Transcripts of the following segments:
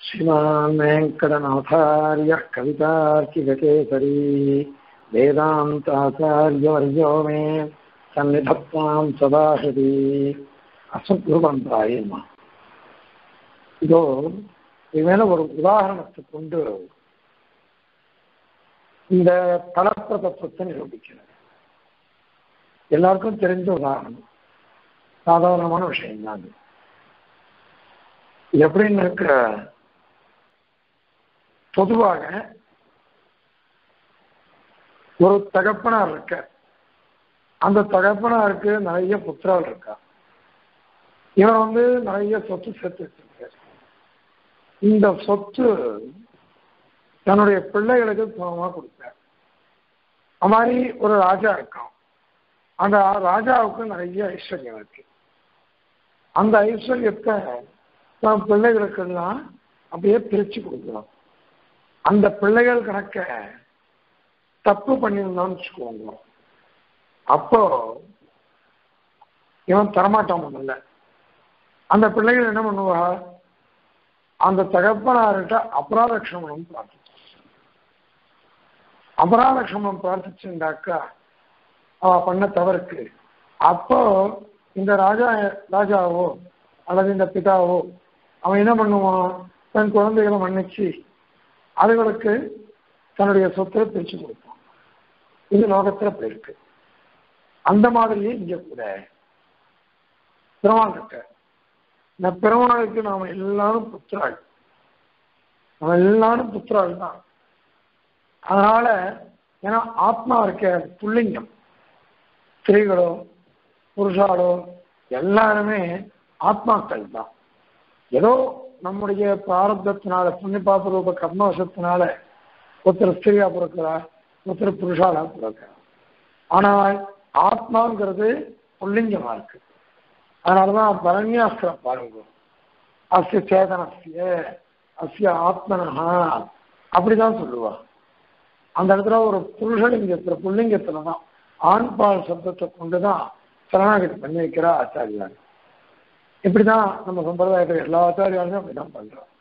श्रीमान् वेङ्कटनाथार्यः कवितार्किककेसरी वेदान्ताचार्यवर्यो मे सन्निधत्तां सदा हृदि அசத்குருபந்தாயமா இதோ இது மேல ஒரு உதாரணத்தை கொண்டு இந்த தளர்த்த தத்துவத்தை நிரூபிக்கிறது எல்லாருக்கும் தெரிஞ்ச உதாரணம் சாதாரணமான விஷயம் தான் அது எப்படின்னு இருக்கிற பொதுவாக ஒரு தகப்பனார் இருக்க அந்த தகப்பனாருக்கு நிறைய புத்திரால் இருக்கா இவர் வந்து நிறைய சொத்து சேர்த்து வச்சிருக்காரு இந்த சொத்து தன்னுடைய பிள்ளைகளுக்கு சமமா கொடுத்தார் அது மாதிரி ஒரு ராஜா இருக்கான் அந்த ராஜாவுக்கு நிறைய ஐஸ்வர்யம் இருக்கு அந்த ஐஸ்வர்யத்தை தன் பிள்ளைகளுக்கெல்லாம் அப்படியே பிரிச்சு கொடுக்கலாம் அந்த பிள்ளைகள் கணக்க தப்பு பண்ணியிருந்தான்னு வச்சுக்கோங்க அப்போ இவன் தரமாட்டான் முதல்ல அந்த பிள்ளைகள் என்ன பண்ணுவா அந்த தகப்பனார்கிட்ட அபராதக்ஷமனம் பிரார்த்திச்சு அபராதக்ஷமனம் பிரார்த்திச்சுண்டாக்கா அவ பண்ண தவறுக்கு அப்போ இந்த ராஜா ராஜாவோ அல்லது இந்த பிதாவோ அவன் என்ன பண்ணுவான் தன் குழந்தைகளை மன்னிச்சு அதுகளுக்கு தன்னுடைய சொத்தை பிரிச்சு கொடுப்பான் இது லோகத்துல அப்படி இருக்கு அந்த மாதிரியே இங்க கூட பெருமாள் கிட்ட இந்த பெருமாளுக்கு நாம எல்லாரும் புத்திராள் நம்ம எல்லாரும் புத்திராள் தான் அதனால ஏன்னா ஆத்மா இருக்க புள்ளிங்கம் ஸ்திரீகளோ புருஷாலோ எல்லாருமே ஆத்மாக்கள் தான் ஏதோ நம்முடைய பிராரப்தத்தினால புண்ணிய பாப ரூப கர்மவசத்தினால ஒருத்தர் ஸ்திரியா பிறக்கிறா ஒருத்தர் புருஷாலா பிறக்கிறா ஆனால் ஆத்மாங்கிறது புல்லிங்கமா இருக்கு அதனாலதான் பரண்யாஸ்திரம் பாருங்க அஸ்ய சேதனஸ்ய அஸ்ய ஆத்மனஹா அப்படிதான் சொல்லுவா அந்த இடத்துல ஒரு புருஷலிங்கத்துல புல்லிங்கத்துல தான் ஆண்பால் சப்தத்தை கொண்டுதான் சரணாகதி பண்ணி வைக்கிறா ஆச்சாரியார் இப்படிதான் நம்ம சம்பிரதாயத்தில் எல்லா ஆச்சாரியாலுமே அப்படிதான் பண்றோம்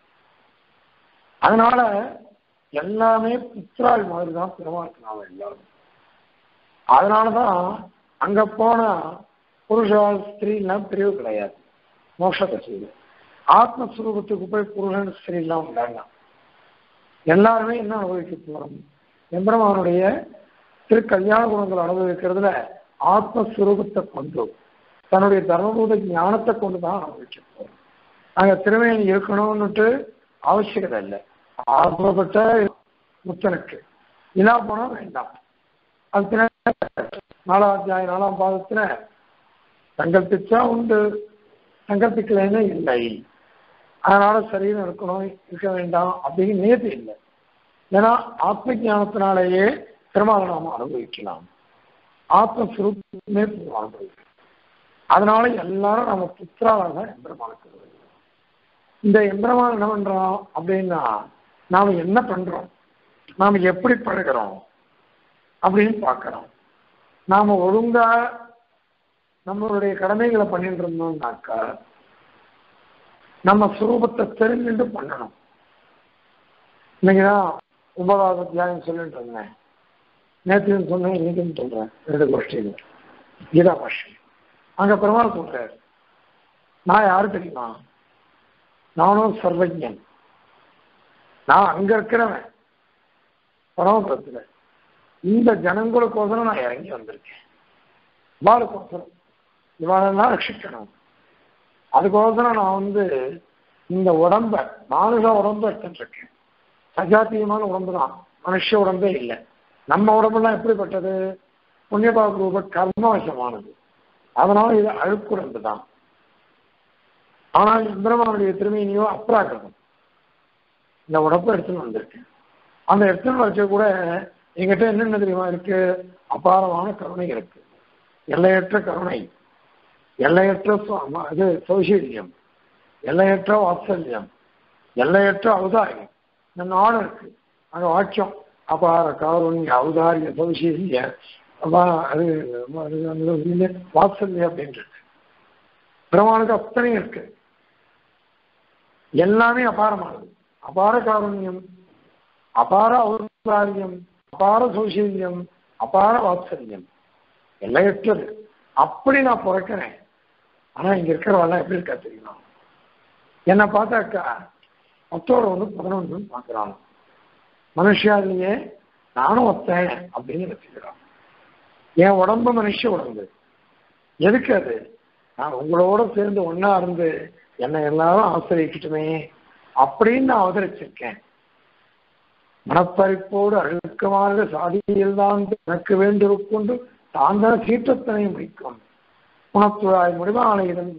அதனால எல்லாமே புத்திராள் மாதிரி தான் பெருமாள் நாம எல்லாரும் அதனாலதான் அங்க போனா புருஷால் ஸ்திரீலாம் பிரிவு கிடையாது மோட்சத்தை செய்யுது ஆத்மஸ்வரூபத்துக்கு போய் புருஷன் ஸ்திரீலாம் உண்டாங்க எல்லாருமே என்ன அனுபவிக்க போறோம் எம்பெருமானுடைய திரு கல்யாண குணங்கள் அனுபவிக்கிறதுல ஆத்மஸ்வரூபத்தை கொண்டு தன்னுடைய தர்மபூத ஞானத்தை கொண்டு தான் அனுபவிக்க போறோம் நாங்க திருமையன் இருக்கணும்னுட்டு அவசியகதை இல்லை ஆத்மப்பட்ட முத்தனுக்கு இலா போனா வேண்டாம் அது நாலாம் அத்தியாயம் நாலாம் பாதத்துல சங்கல்பிச்சா உண்டு சங்கல்பிக்கலைன்னா இல்லை அதனால சரீரம் இருக்கணும் இருக்க வேண்டாம் அப்படின்னு நியதி இல்லை ஏன்னா ஆத்ம ஜானத்தினாலேயே பெருமாளை நாம அனுபவிக்கலாம் ஆத்மஸ்வரூபமே அனுபவிக்கலாம் அதனால எல்லாரும் நம்ம புத்திராவாக எம்பெருமானுக்கு இந்த எம்பெருமான் என்ன பண்றோம் அப்படின்னா நாம என்ன பண்றோம் நாம எப்படி பழகிறோம் அப்படின்னு பார்க்கிறோம் நாம ஒழுங்கா நம்மளுடைய கடமைகளை பண்ணிட்டு இருந்தோம்னாக்கா நம்ம சுரூபத்தை தெரிஞ்சுட்டு பண்ணணும் இன்னைக்குதான் ஒன்பதாவது அத்தியாயம் சொல்லிட்டு இருந்தேன் நேற்று சொன்னேன் இன்னைக்குன்னு சொல்றேன் ரெண்டு கோஷ்டியில் கீதா பாஷ்யம் அங்க பெருமாள் சொல்றாரு நான் யாரு தெரியுமா நானும் சர்வஜன் நான் அங்க இருக்கிறவன் பரமபுரத்துல இந்த ஜனங்களுக்கோசரம் நான் இறங்கி வந்திருக்கேன் இவாளுக்கோசரம் இவாளெல்லாம் ரட்சிக்கணும் அதுக்கோசரம் நான் வந்து இந்த உடம்ப மானுஷ உடம்பு எடுத்துருக்கேன் சஜாத்தியமான உடம்பு தான் மனுஷ உடம்பே இல்லை நம்ம உடம்பெல்லாம் எப்படிப்பட்டது புண்ணியபாப ரூப கர்மவசமானது அதனால இது அழுக்குடம்பு தான் ஆனால் இந்திரமானுடைய திருமையினையோ அப்ராகிருதம் இந்த உடம்பை எடுத்துன்னு வந்திருக்கேன் அந்த எடுத்துன்னு வச்ச கூட எங்கிட்ட என்னென்ன தெரியுமா இருக்கு அபாரமான கருணை இருக்கு எல்லையற்ற கருணை எல்லையற்ற இது சௌசீரியம் எல்லையற்ற வாத்சல்யம் எல்லையற்ற அவதாரியம் இந்த நாடு இருக்கு அங்க வாக்கியம் அபார காருண்ய அவதாரிய சௌசீரிய அது வாத்சல்யம் அப்படின்னு இருக்கு பிரமாணுக்கு அத்தனையும் இருக்கு எல்லாமே அபாரமானது அபார காருண்யம் அபார ஔதாரியம் அபார சௌசல்யம் அபார வாத்சல்யம் எல்லையற்றது அப்படி நான் பிறக்கிறேன் ஆனா இங்க இருக்கிறவெல்லாம் எப்படி இருக்கா தெரியுமா என்னை பார்த்தாக்கா மத்தோட வந்து பதினொன்று பார்க்கிறான் மனுஷாலேயே நானும் ஒத்தேன் அப்படின்னு வச்சுக்கிறான் என் உடம்பு மனுஷ உடம்பு எதுக்கு அது நான் உங்களோட சேர்ந்து ஒன்னா இருந்து என்னை எல்லாரும் ஆசிரியக்கிட்டுமே அப்படின்னு நான் அவதரிச்சிருக்கேன் மனப்பறிப்போடு அழுக்கமாக சாதியில் தான் எனக்கு வேண்டியிருக்கொண்டு தான் தான் சீற்றத்தனை முடிக்கும் உணத்துழாய் முடிவாளையிடம்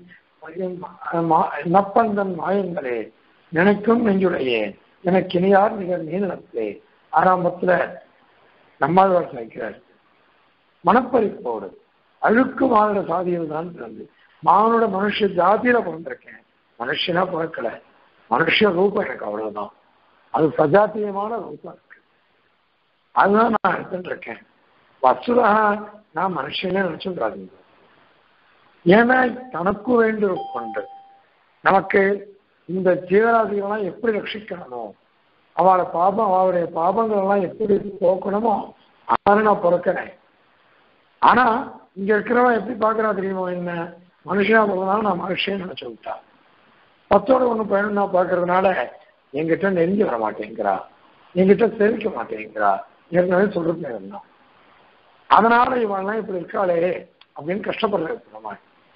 நப்பந்தன் மாயங்களே நினைக்கும் நெஞ்சுடையே எனக்கு இனியார் நிகர் நீளத்திலே ஆரம்பத்துல நம்மாழ்வார் சாய்க்கிறார் மனப்பறிப்போடு அழுக்கு வாழ்ற சாதியில் தான் பிறந்து மானோட மனுஷ ஜாதியில பிறந்திருக்கேன் மனுஷனா பிறக்கல மனுஷ ரூபம் எனக்கு அவ்வளவுதான் அது சஜாத்தியமான ரூபம் இருக்கு அதுதான் நான் எடுத்துட்டு இருக்கேன் வசுதா நான் மனுஷனே நினைச்சுடாதீங்க ஏன்னா தனக்கு வேண்டும் கொண்டு நமக்கு இந்த ஜீவராசிகள்லாம் எப்படி ரட்சிக்கணுமோ அவளை பாபம் அவளுடைய பாபங்கள் எல்லாம் எப்படி போக்கணுமோ அதான் நான் பிறக்கிறேன் ஆனா இங்க இருக்கிறவன் எப்படி பாக்குறா தெரியுமோ என்ன மனுஷனா போகிறதுனால நான் மனுஷன் நினைச்சு விட்டா பத்தோட ஒண்ணு பயணம் நான் பாக்குறதுனால என்கிட்ட நெருங்கி வர மாட்டேங்கிறா என்கிட்ட சேவிக்க மாட்டேங்கிறா ஏற்கனவே சொல்றது என்ன அதனால இவெல்லாம் இப்படி இருக்காளே அப்படின்னு கஷ்டப்படுறது நம்ம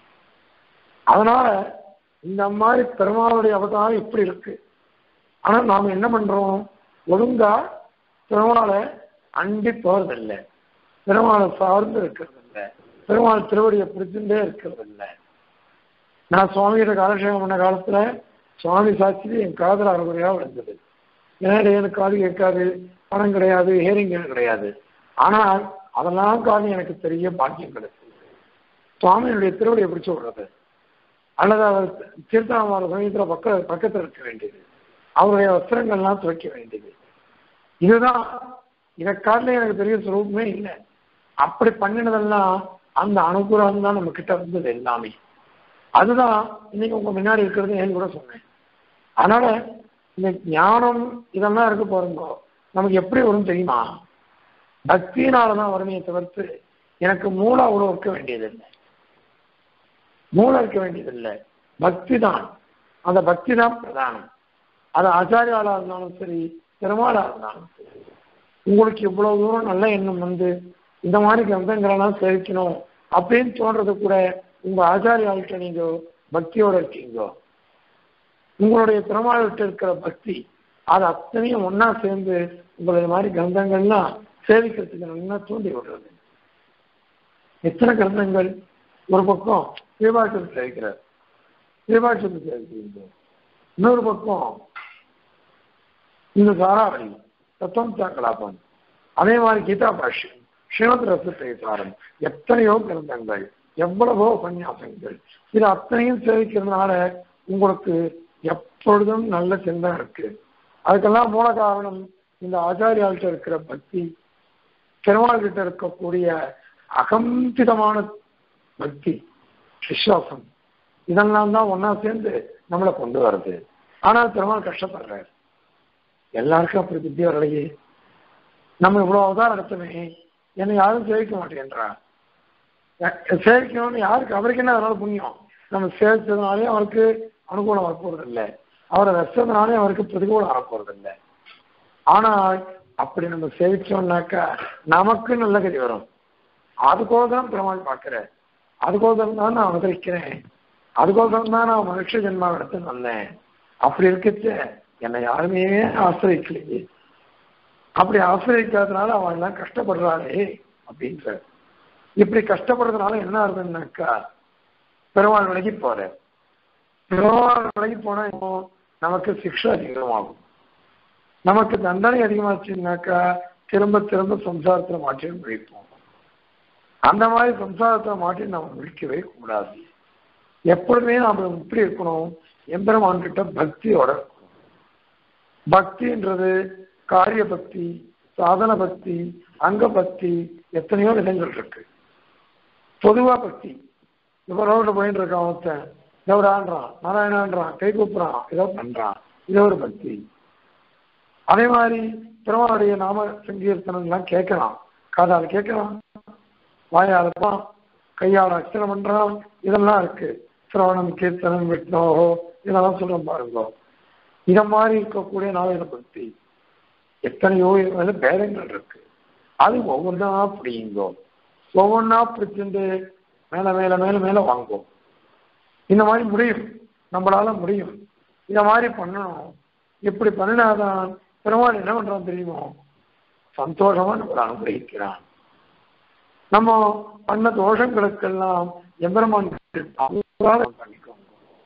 அதனால இந்த மாதிரி பெருமாளுடைய அவதாரம் இப்படி இருக்கு ஆனா நாம என்ன பண்றோம் ஒழுங்கா பெருமாளை அண்டி போறதில்லை பெருமாளை சார்ந்து இருக்கிறது இல்லை பெருமாள் திருவடியை பிடிச்சுட்டே இருக்கிறது இல்லை நான் சுவாமிகிட்ட காலக்ஷேபம் பண்ண காலத்துல சுவாமி சாட்சி என் காதல் அறுபடியா விழுந்தது ஏன்னா எனக்கு காது கேட்காது பணம் கிடையாது ஹேரிங் கிடையாது ஆனால் அதெல்லாம் காரணம் எனக்கு பெரிய பாக்கியம் கிடைச்சது சுவாமியினுடைய திருவடியை பிடிச்சு விடுறது அல்லது அவர் தீர்த்தாமார சமயத்தில் பக்க பக்கத்தில் இருக்க வேண்டியது அவருடைய வஸ்திரங்கள்லாம் துவைக்க வேண்டியது இதுதான் இதை காட்டில எனக்கு பெரிய சுரூபமே இல்லை அப்படி பண்ணினதெல்லாம் அந்த அனுகூலம் தான் நம்ம கிட்ட வந்தது எல்லாமே அதுதான் இன்னைக்கு உங்க முன்னாடி இருக்கிறது ஏன்னு கூட சொன்னேன் அதனால இந்த ஞானம் இதெல்லாம் இருக்க போறோங்க நமக்கு எப்படி வரும் தெரியுமா பக்தியினாலதான் வருமையை தவிர்த்து எனக்கு மூளை அவ்வளோ இருக்க வேண்டியதில்லை மூளை இருக்க வேண்டியதில்லை பக்தி தான் அந்த பக்தி தான் பிரதானம் அது ஆச்சாரியாளா இருந்தாலும் சரி பெருமாளா இருந்தாலும் சரி உங்களுக்கு இவ்வளவு தூரம் நல்ல எண்ணம் வந்து இந்த மாதிரி கிரந்தங்களெல்லாம் சேவிக்கணும் அப்படின்னு தோன்றது கூட உங்க ஆச்சாரியாள்கிட்ட நீங்க பக்தியோட இருக்கீங்க உங்களுடைய பெருமாள்கிட்ட இருக்கிற பக்தி அது அத்தனையும் ஒன்னா சேர்ந்து உங்களுடைய மாதிரி கிரந்தங்கள்லாம் சேவிக்கிறதுக்கு நல்லா தூண்டி விடுறது எத்தனை கிரந்தங்கள் ஒரு பக்கம் ஸ்ரீபாட்சத்தை சேவிக்கிறார் ஸ்ரீபாட்சத்தை சேவிக்கிறீங்க இன்னொரு பக்கம் இந்த சாராவளி தத்துவம் கலாபம் அதே மாதிரி கீதா பாஷ்யம் ஸ்ரீமத் ரசத்தை சாரம் எத்தனையோ கிரந்தங்கள் எவ்வளவோ உபன்யாசங்கள் இது அத்தனையும் சேவிக்கிறதுனால உங்களுக்கு எப்பொழுதும் நல்ல சிந்தனை இருக்கு அதுக்கெல்லாம் மூல காரணம் இந்த ஆச்சாரியாள்கிட்ட இருக்கிற பக்தி பெருமாள் கிட்ட இருக்கக்கூடிய அகம்பிதமான பக்தி விசுவாசம் இதெல்லாம் தான் ஒன்னா சேர்ந்து நம்மளை கொண்டு வருது ஆனால் பெருமாள் கஷ்டப்படுறாரு எல்லாருக்கும் அப்படி புத்தி வரலையே நம்ம இவ்வளவு அவதாரம் நடத்துமே என்னை யாரும் சேவிக்க மாட்டேன்றா சேவிக்கணும்னு யாருக்கு அவருக்கு என்ன அதனால புண்ணியம் நம்ம சேவிச்சதுனாலே அவருக்கு அனுகூலம் வரப்போறது இல்லை அவரை ரசிச்சதுனாலே அவருக்கு பிரதிகூலம் வரப்போறது இல்லை ஆனால் அப்படி நம்ம சேவிச்சோம்னாக்கா நமக்கு நல்ல கதி வரும் அதுக்கோசரம் பெருமாள் பார்க்கிற அதுக்கோசரம் தான் நான் அவதரிக்கிறேன் அதுக்கோசரம் தான் நான் மனுஷ ஜென்மா எடுத்து வந்தேன் அப்படி இருக்கச்சு என்னை யாருமே ஆசிரியக்கலையே அப்படி ஆசிரியக்காதனால அவன் எல்லாம் கஷ்டப்படுறாளே அப்படின்ற இப்படி கஷ்டப்படுறதுனால என்ன ஆகுதுன்னாக்கா பெருமாள் விலகி போற பெருமாள் விலகி போனா இப்போ நமக்கு சிக்ஷை அதிகமாகும் நமக்கு தண்டனை அதிகமாச்சுன்னாக்கா திரும்ப திரும்ப சம்சாரத்துல மாற்றி விழிப்போம் அந்த மாதிரி சம்சாரத்தை மாற்றி நாம் விழிக்கவே கூடாது எப்பொழுதுமே நாம எப்படி இருக்கணும் எம்பெருமான் கிட்ட பக்தியோட இருக்கணும் பக்தின்றது காரிய பக்தி சாதன பக்தி அங்க பக்தி எத்தனையோ விதங்கள் இருக்கு பொதுவா பக்தி இப்போ ரோட்ல போயிட்டு இருக்கான் ஒருத்தன் தேவரான்றான் நாராயணான்றான் கை கூப்புறான் ஏதோ பண்றான் இது ஒரு பக்தி அதே மாதிரி பெருமாளுடைய நாம சங்கீர்த்தனம் எல்லாம் கேட்கலாம் காதால கேட்கலாம் வாயால தான் கையால அச்சனம் பண்றான் இதெல்லாம் இருக்கு சிரவணம் கீர்த்தனம் விஷ்ணோகோ இதெல்லாம் சொல்றோம் பாருங்க இத மாதிரி இருக்கக்கூடிய நாவேத பக்தி எத்தனையோ இதுல பேதங்கள் இருக்கு அது ஒவ்வொன்றா பிடிங்கோ ஒவ்வொன்றா பிடிச்சிட்டு மேல மேல மேல மேல வாங்கும் இந்த மாதிரி முடியும் நம்மளால முடியும் இந்த மாதிரி பண்ணணும் இப்படி பண்ணினாதான் பெருமாள் என்ன பண்றான் தெரியுமோ சந்தோஷமா நம்மளை அனுகிரகிக்கிறான் நம்ம பண்ண தோஷங்களுக்கெல்லாம் எம்பெருமான் பண்ணிக்கோங்க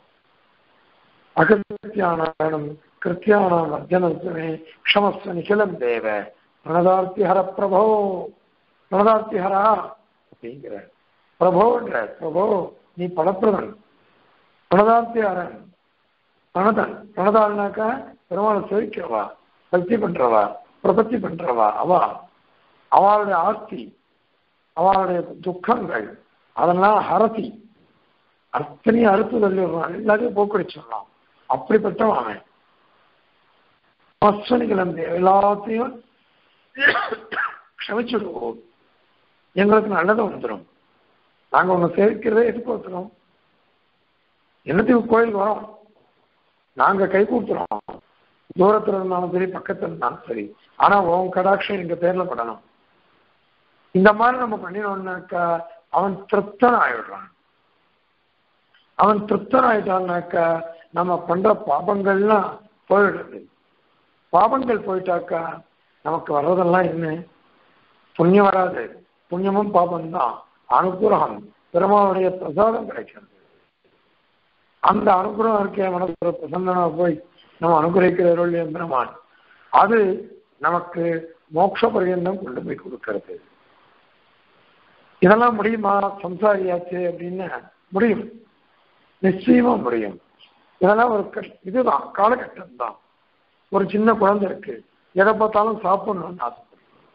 அகிருத்தியானம் கிருத்தியானாம் அர்ஜனத்துமே க்ஷமஸ்வ நிகிலம் தேவ பிரணதார்த்திஹர பிரபோ பிரணதார்த்திஹரா அப்படிங்கிற பிரபோன்ற பிரபோ நீ படப்பிரதன் பிரணதார்த்திஹரன் பிரணதன் பிரணதாள்னாக்கா பெருமாளை சேவிக்கிறவா பக்தி பண்றவா பிரபத்தி பண்றவா அவா அவளுடைய ஆர்த்தி அவளுடைய துக்கங்கள் அதெல்லாம் ஹரதி அத்தனையும் அறுத்து தள்ளிடுறான் எல்லாத்தையும் போக்கடிச்சிடலாம் அப்படிப்பட்டவன் அவன் அஸ்வனிகள் அந்த எல்லாத்தையும் க்ஷமிச்சுடுவோம் எங்களுக்கு நல்லது வந்துடும் நாங்க உன்னை சேவிக்கிறதே எதுக்கு வந்துடும் என்னத்துக்கு கோயிலுக்கு வரோம் நாங்க கை கூட்டுறோம் தூரத்துல இருந்தாலும் சரி பக்கத்துல இருந்தாலும் சரி ஆனா உன் கடாட்சம் எங்க பேர்ல படணும் இந்த மாதிரி நம்ம பண்ணினோம்னாக்கா அவன் திருப்தன் ஆயிடுறான் அவன் திருப்தன் ஆயிட்டான்னாக்கா நம்ம பண்ற பாபங்கள்லாம் போயிடுது பாபங்கள் போயிட்டாக்கா நமக்கு வர்றதெல்லாம் என்ன புண்ணியம் வராது புண்ணியமும் பாபம்தான் அனுகிரகம் பெருமாளுடைய பிரசாதம் கிடைக்கிறது அந்த அனுகிரகம் இருக்க மனசுல பிரசன்னா போய் நம்ம அனுகிரகிக்கிற பெருமான் அது நமக்கு மோட்ச பரியந்தம் கொண்டு போய் கொடுக்கிறது இதெல்லாம் முடியுமா சம்சாரியாச்சு அப்படின்னு முடியும் நிச்சயமா முடியும் இதெல்லாம் ஒரு இதுதான் காலகட்டம் தான் ஒரு சின்ன குழந்தை இருக்கு எதை பார்த்தாலும் சாப்பிடணும்னு ஆசைப்படுது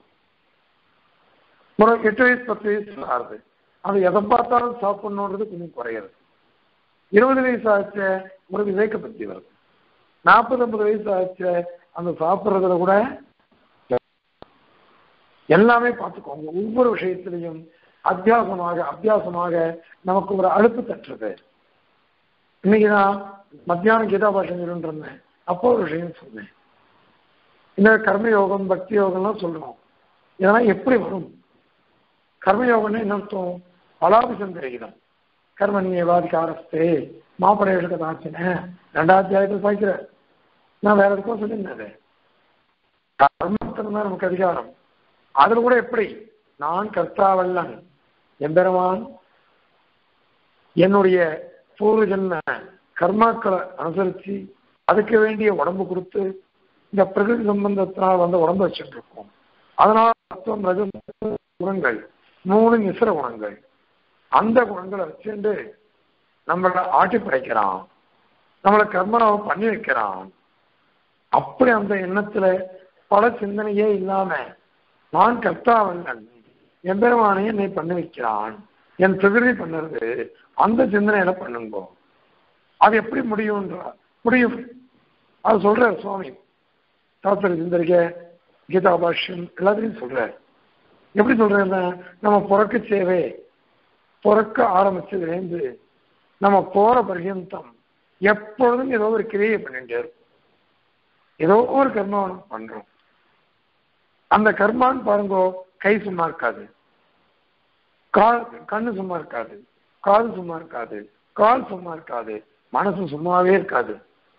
ஒரு எட்டு வயசு பத்து வயசு ஆகுது அது எதை பார்த்தாலும் சாப்பிடணுன்றது கொஞ்சம் குறையுது இருபது வயசு ஆச்சு ஒரு விவேக பத்தி வருது நாற்பது ஐம்பது வயசு ஆச்சு அந்த சாப்பிட்றதுல கூட எல்லாமே பார்த்துக்கோங்க ஒவ்வொரு விஷயத்திலையும் அத்தியாசமாக அத்தியாசமாக நமக்கு ஒரு அழுப்பு தட்டுறது இன்னைக்கு நான் மத்தியானம் கீதா பாஷம் இருந்தேன் அப்போ ஒரு விஷயம் சொன்னேன் இந்த கர்மயோகம் பக்தி யோகம்லாம் சொல்றோம் இதெல்லாம் எப்படி வரும் கர்மயோகம்னு என்ன அர்த்தம் பலாபிசம் தெரிகிறோம் கர்மண்யவாதிகாரஸ்தே மாப்படைகளுக்கு தாச்சின ரெண்டாவது அத்தியாயத்தில் பாய்க்கிற நான் வேற எதுக்கும் சொல்லியிருந்தேன் கர்மத்தில் தான் நமக்கு அதிகாரம் அதுல கூட எப்படி நான் கர்த்தாவல்லன் எம்பெருமான் என்னுடைய பூர்வ ஜென்ம கர்மாக்களை அனுசரிச்சு அதுக்கு வேண்டிய உடம்பு கொடுத்து இந்த பிரகிருதி சம்பந்தத்தினால் வந்து உடம்பு வச்சுட்டு இருக்கோம் அதனால தத்துவம் ரஜு குணங்கள் மூணு மிசிர குணங்கள் அந்த குணங்களை வச்சுட்டு நம்மளை ஆட்டி படைக்கிறான் நம்மளை கர்மனாவை பண்ணி வைக்கிறான் அப்படி அந்த எண்ணத்துல பல சிந்தனையே இல்லாம நான் கர்த்தாவல்லன் எம்பெருமானை என்னை பண்ணி வைக்கிறான் என் பிரகிருதி பண்ணுறது அந்த சிந்தனையில பண்ணுங்க அது எப்படி முடியும்ன்றா முடியும் அது சொல்றார் சுவாமி தாத்தர் சிந்தரிக்க கீதா பாஷ்யம் எல்லாத்தையும் சொல்றார் எப்படி சொல்றேன்னா நம்ம பிறக்க சேவை பிறக்க ஆரம்பிச்சதுலேருந்து நம்ம போற பர்யந்தம் எப்பொழுதும் ஏதோ ஒரு கிரியை பண்ணிட்டே இருக்கும் ஏதோ ஒரு கர்மாவனம் பண்றோம் அந்த கர்மான்னு பாருங்க கை சும்மா இருக்காது கால் கண்ணு சும்மா இருக்காது காது சும்மா இருக்காது கால் சும்மா இருக்காது மனசு சும்மாவே இருக்காது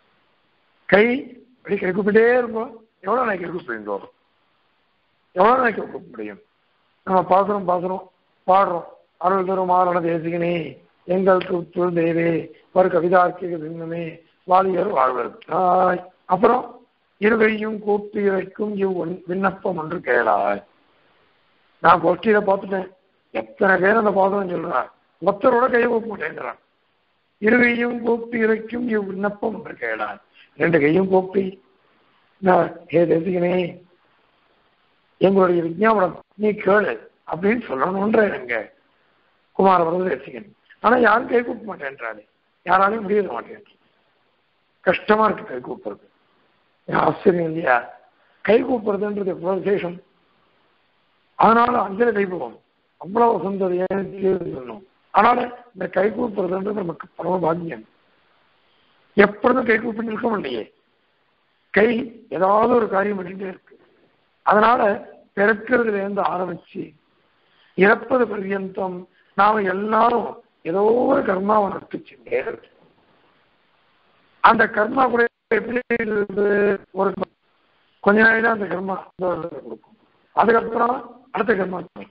கை அப்படி கை கூப்பிட்டே இருக்கும் எவ்வளவு நாளைக்கு கூப்பிடுங்கோ எவ்வளவு நாளைக்கு கூப்பிட முடியும் நம்ம பாசுறோம் பாசுறோம் பாடுறோம் அருள் தரும் ஆரண தேசிகனே எங்கள் துள் தேவே ஒரு கவிதார்க்கிக சின்னமே வாலியர் வாழ்வர் தாய் அப்புறம் இருகையும் கூட்டு இறைக்கும் இவ் விண்ணப்பம் ஒன்று கேளாய் நான் கோஷ்டியில பார்த்துட்டேன் எத்தனை பேர் அந்த பாதம் சொல்றான் ஒருத்தரோட கையை கூப்ப மாட்டேங்கிறான் இரு கையும் கூப்பி இறைக்கும் இவ் விண்ணப்பம் ஒன்று கேளாய் ரெண்டு கையும் கூப்பி நான் ஹே தேசிகனே எங்களுடைய விஞ்ஞாபனம் நீ கேளு அப்படின்னு சொல்லணும்ன்ற எங்க குமார வரது தேசிகன் ஆனா யாரும் கை கூப்ப மாட்டேன்றாரு யாராலையும் முடிய மாட்டேன் கஷ்டமா இருக்கு கை கூப்புறது ஆச்சரியம் இல்லையா கை கூப்புறதுன்றது எவ்வளவு விசேஷம் அதனால அஞ்சலி கைப்புவோம் அவ்வளவு சுந்தரியா சொல்லணும் அதனால இந்த கை கூப்புறதுன்றது நமக்கு பரம பாக்கியம் எப்பொழுதும் கை கூப்பிட்டு இருக்க முடியே கை ஏதாவது ஒரு காரியம் பண்ணிட்டே இருக்கு அதனால பிறக்கிறதுல இருந்து ஆரம்பிச்சு இறப்பது பர்யந்தம் நாம எல்லாரும் ஏதோ ஒரு கர்மாவை நட்டுச்சுட்டே இருக்கு அந்த கர்மா கூட எப்படி இருக்குது? ஒரு கொஞ்ச நாள் தான் அந்த கர்மா கொடுக்கும் அதுக்கப்புறம் அடுத்த கர்மா இருக்கும்.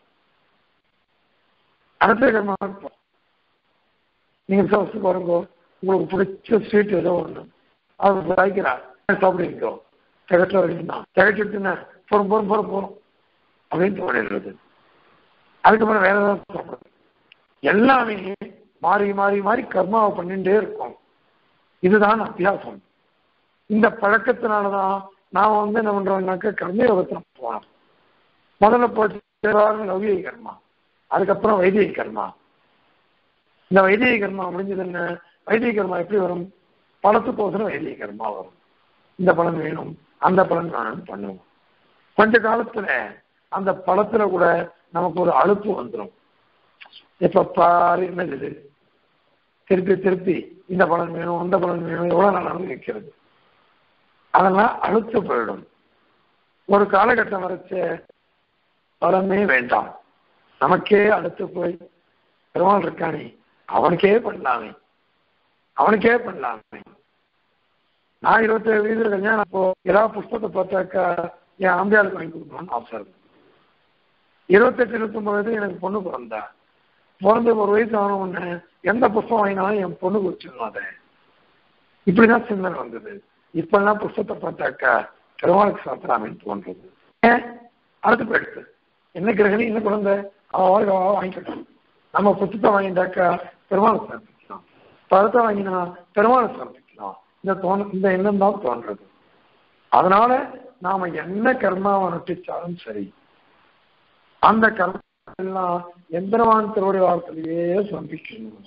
அடுத்த கர்மா இருக்கும் நீங்க சாப்பிட்டு பாருங்க உங்களுக்கு பிடிச்ச ஸ்வீட் ஏதோ ஒண்ணு அது வாய்க்கிறா சாப்பிடுவீங்க திகட்ட வரைக்கும் தான் திகட்டுனா போறோம் போறோம் போறோம் போறோம் அப்படின்னு தோணிடுறது அதுக்கப்புறம் வேற ஏதாவது சாப்பிடுறது எல்லாமே மாறி மாறி மாறி கர்மாவை பண்ணிட்டே இருக்கும் இதுதான் அத்தியாசம் இந்த பழக்கத்தினாலதான் நாம வந்து என்ன பண்றோம்னாக்க கர்மயோகத்துல போனோம் முதல்ல போச்சு லௌகிக கர்மா அதுக்கப்புறம் வைதிக கர்மா இந்த வைதிக கர்மா முடிஞ்சது என்ன வைதிக கர்மா எப்படி வரும் பழத்துக்கோசரம் வைதிக கர்மா வரும் இந்த பலன் வேணும் அந்த பலன் வேணும்னு பண்ணுவோம் கொஞ்ச காலத்துல அந்த பழத்துல கூட நமக்கு ஒரு அழுப்பு வந்துடும் எப்ப பாரு என்னது இது? திருப்பி திருப்பி இந்த பலன் வேணும் அந்த பலன் வேணும் எவ்வளவு நாள் அனுபவிக்கிறது அதெல்லாம் அழுத்து போயிடும் ஒரு காலகட்டம் வரைச்ச பலமே வேண்டாம் நமக்கே அடுத்து போய் பெருமாள் இருக்கானே அவனுக்கே பண்ணலாமே அவனுக்கே பண்ணலாமே நான் இருபத்தேழு வயதுல கல்யாணம் அப்போ ஏதாவது புஸ்தகத்தை பார்த்தாக்கா என் ஆம்பியாளுக்கு வாங்கி கொடுக்கணும்னு ஆசை இருக்கு இருபத்தெட்டு இருபத்தொன்பது வயது எனக்கு பொண்ணு பிறந்தா பிறந்து ஒரு வயசு ஆன உடனே எந்த புஸ்தகம் வாங்கினாலும் என் பொண்ணுக்கு வச்சிடணும் அதை இப்படிதான் சிந்தனை வந்தது இப்பெல்லாம் புஸ்தகத்தை பார்த்தாக்கா பெருமாளுக்கு சாப்பிடாமன்னு தோன்றது ஏன் அடுத்து போயிடுது என்ன கிரகணி என்ன குழந்தை அவ வாழ்க்கை அவ வாங்கிக்கட்டும் நம்ம புத்தகத்தை வாங்கிட்டாக்கா பெருமாளுக்கு சமர்ப்பிக்கலாம் பழத்தை வாங்கினா பெருமாளுக்கு சமர்ப்பிக்கலாம் இந்த தோண இந்த எண்ணம் தான் தோன்றது அதனால நாம என்ன கர்மாவை நட்டிச்சாலும் சரி அந்த கர்மா எல்லாம் எந்திரவான் திருவடி வாரத்திலேயே சமர்ப்பிக்கணும்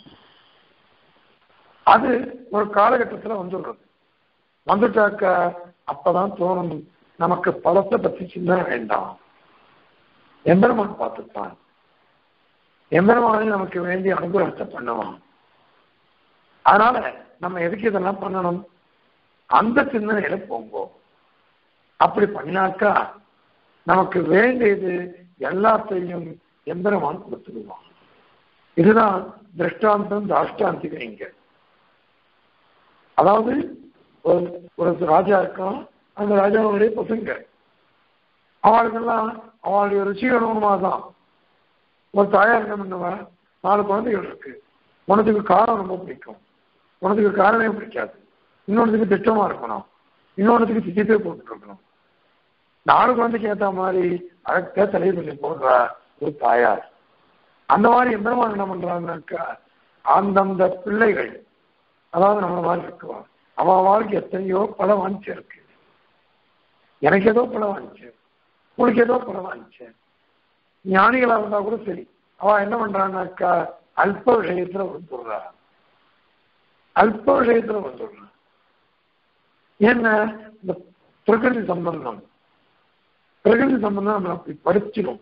அது ஒரு காலகட்டத்துல வந்துடுறது வந்துட்டாக்க அப்பதான் தோணும் நமக்கு பழத்தை பத்தி சிந்தனை வேண்டாம் எம்பெருமான் பார்த்துப்பான் எம்பெருமானே நமக்கு வேண்டிய அனுகிரகத்தை பண்ணுவான் அதனால நம்ம எதுக்கு இதெல்லாம் பண்ணணும் அந்த சிந்தனையில போங்கோ அப்படி பண்ணினாக்கா நமக்கு வேண்டியது எல்லாத்தையும் எம்பெருமான் கொடுத்துடுவான் இதுதான் திருஷ்டாந்தம் தாஷ்டாந்திகம் இங்க அதாவது ஒரு ஒரு ராஜா இருக்கான் அந்த ராஜாவுடைய பசங்க அவளுக்கெல்லாம் அவளுடைய ருச்சிகரமா தான் ஒரு தாயார் என்ன பண்ணுவா நாலு குழந்தைகள் இருக்கு உனதுக்கு காரம் ரொம்ப பிடிக்கும் உனதுக்கு காரணமே பிடிக்காது இன்னொன்றுக்கு திட்டமா இருக்கணும் இன்னொன்றுக்கு திட்டத்தை போட்டு இருக்கணும் நாலு குழந்தைக்கு ஏத்த மாதிரி அழகா தலைவர் போடுறா ஒரு தாயார் அந்த மாதிரி எம்பெருமான் என்ன பண்றாங்கனாக்கா அந்தந்த பிள்ளைகள் அதாவது நம்ம மாதிரி இருக்குவான் அவன் வாழ்க்கை எத்தனையோ பல வாஞ்சி இருக்கு எனக்கு ஏதோ பல வாஞ்சி உங்களுக்கு ஏதோ பல வாஞ்சி ஞானிகளா இருந்தா கூட சரி அவ என்ன பண்றான்னாக்கா அல்ப விஷயத்துல வந்துடுறா அல்ப விஷயத்துல வந்துடுறா என்ன இந்த பிரகிருதி சம்பந்தம் பிரகிருதி சம்பந்தம் நம்ம அப்படி படிச்சிடும்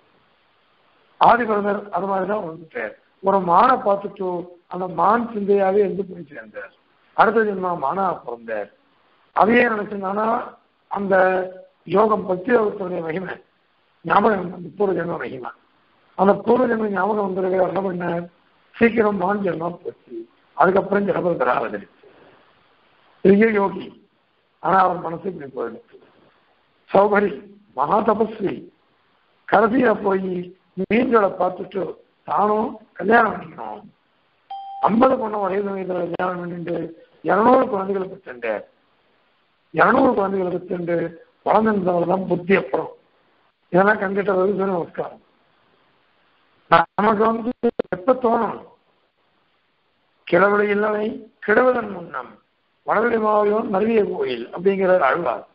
ஆதிபரதர் அது மாதிரிதான் வந்துட்டார் ஒரு மானை பார்த்துட்டு அந்த மான் சிந்தையாவே இருந்து போய் சேர்ந்தார் அடுத்த ஜென்மா மானா பிறந்தார் அதையே நினைச்சிருந்தானா அந்த யோகம் பக்தி யோகத்துடைய மகிமை ஞாபகம் அந்த பூர்வ ஜென்ம மகிமை அந்த பூர்வ ஜென்ம ஞாபகம் வந்திருக்கிற என்ன பண்ண சீக்கிரம் மான் ஜென்மம் போச்சு அதுக்கப்புறம் ஜனபரதரா அவதரிச்சு பெரிய யோகி ஆனா அவர் மனசு இப்படி போயிடுச்சு சௌகரி மகா தபஸ்வி கடைசியா போய் மீன்களை பார்த்துட்டு தானும் கல்யாணம் பண்ணிக்கணும் ஐம்பது பொண்ணு ஒரே சமயத்தில் கல்யாணம் பண்ணிட்டு இருநூறு குழந்தைகளை பெற்றுண்டு இருநூறு குழந்தைகளை பெற்றுண்டு குழந்தைன்றவர் தான் புத்தி அப்புறம் இதெல்லாம் கண்டுட்ட வகுப்பு நமஸ்காரம் நமக்கு வந்து எப்ப தோணும் கிழவழி இல்லவை கிழவதன் முன்னம் வடவெளி மாவியம் நல்விய கோயில் அப்படிங்கிறார் அழ்வார்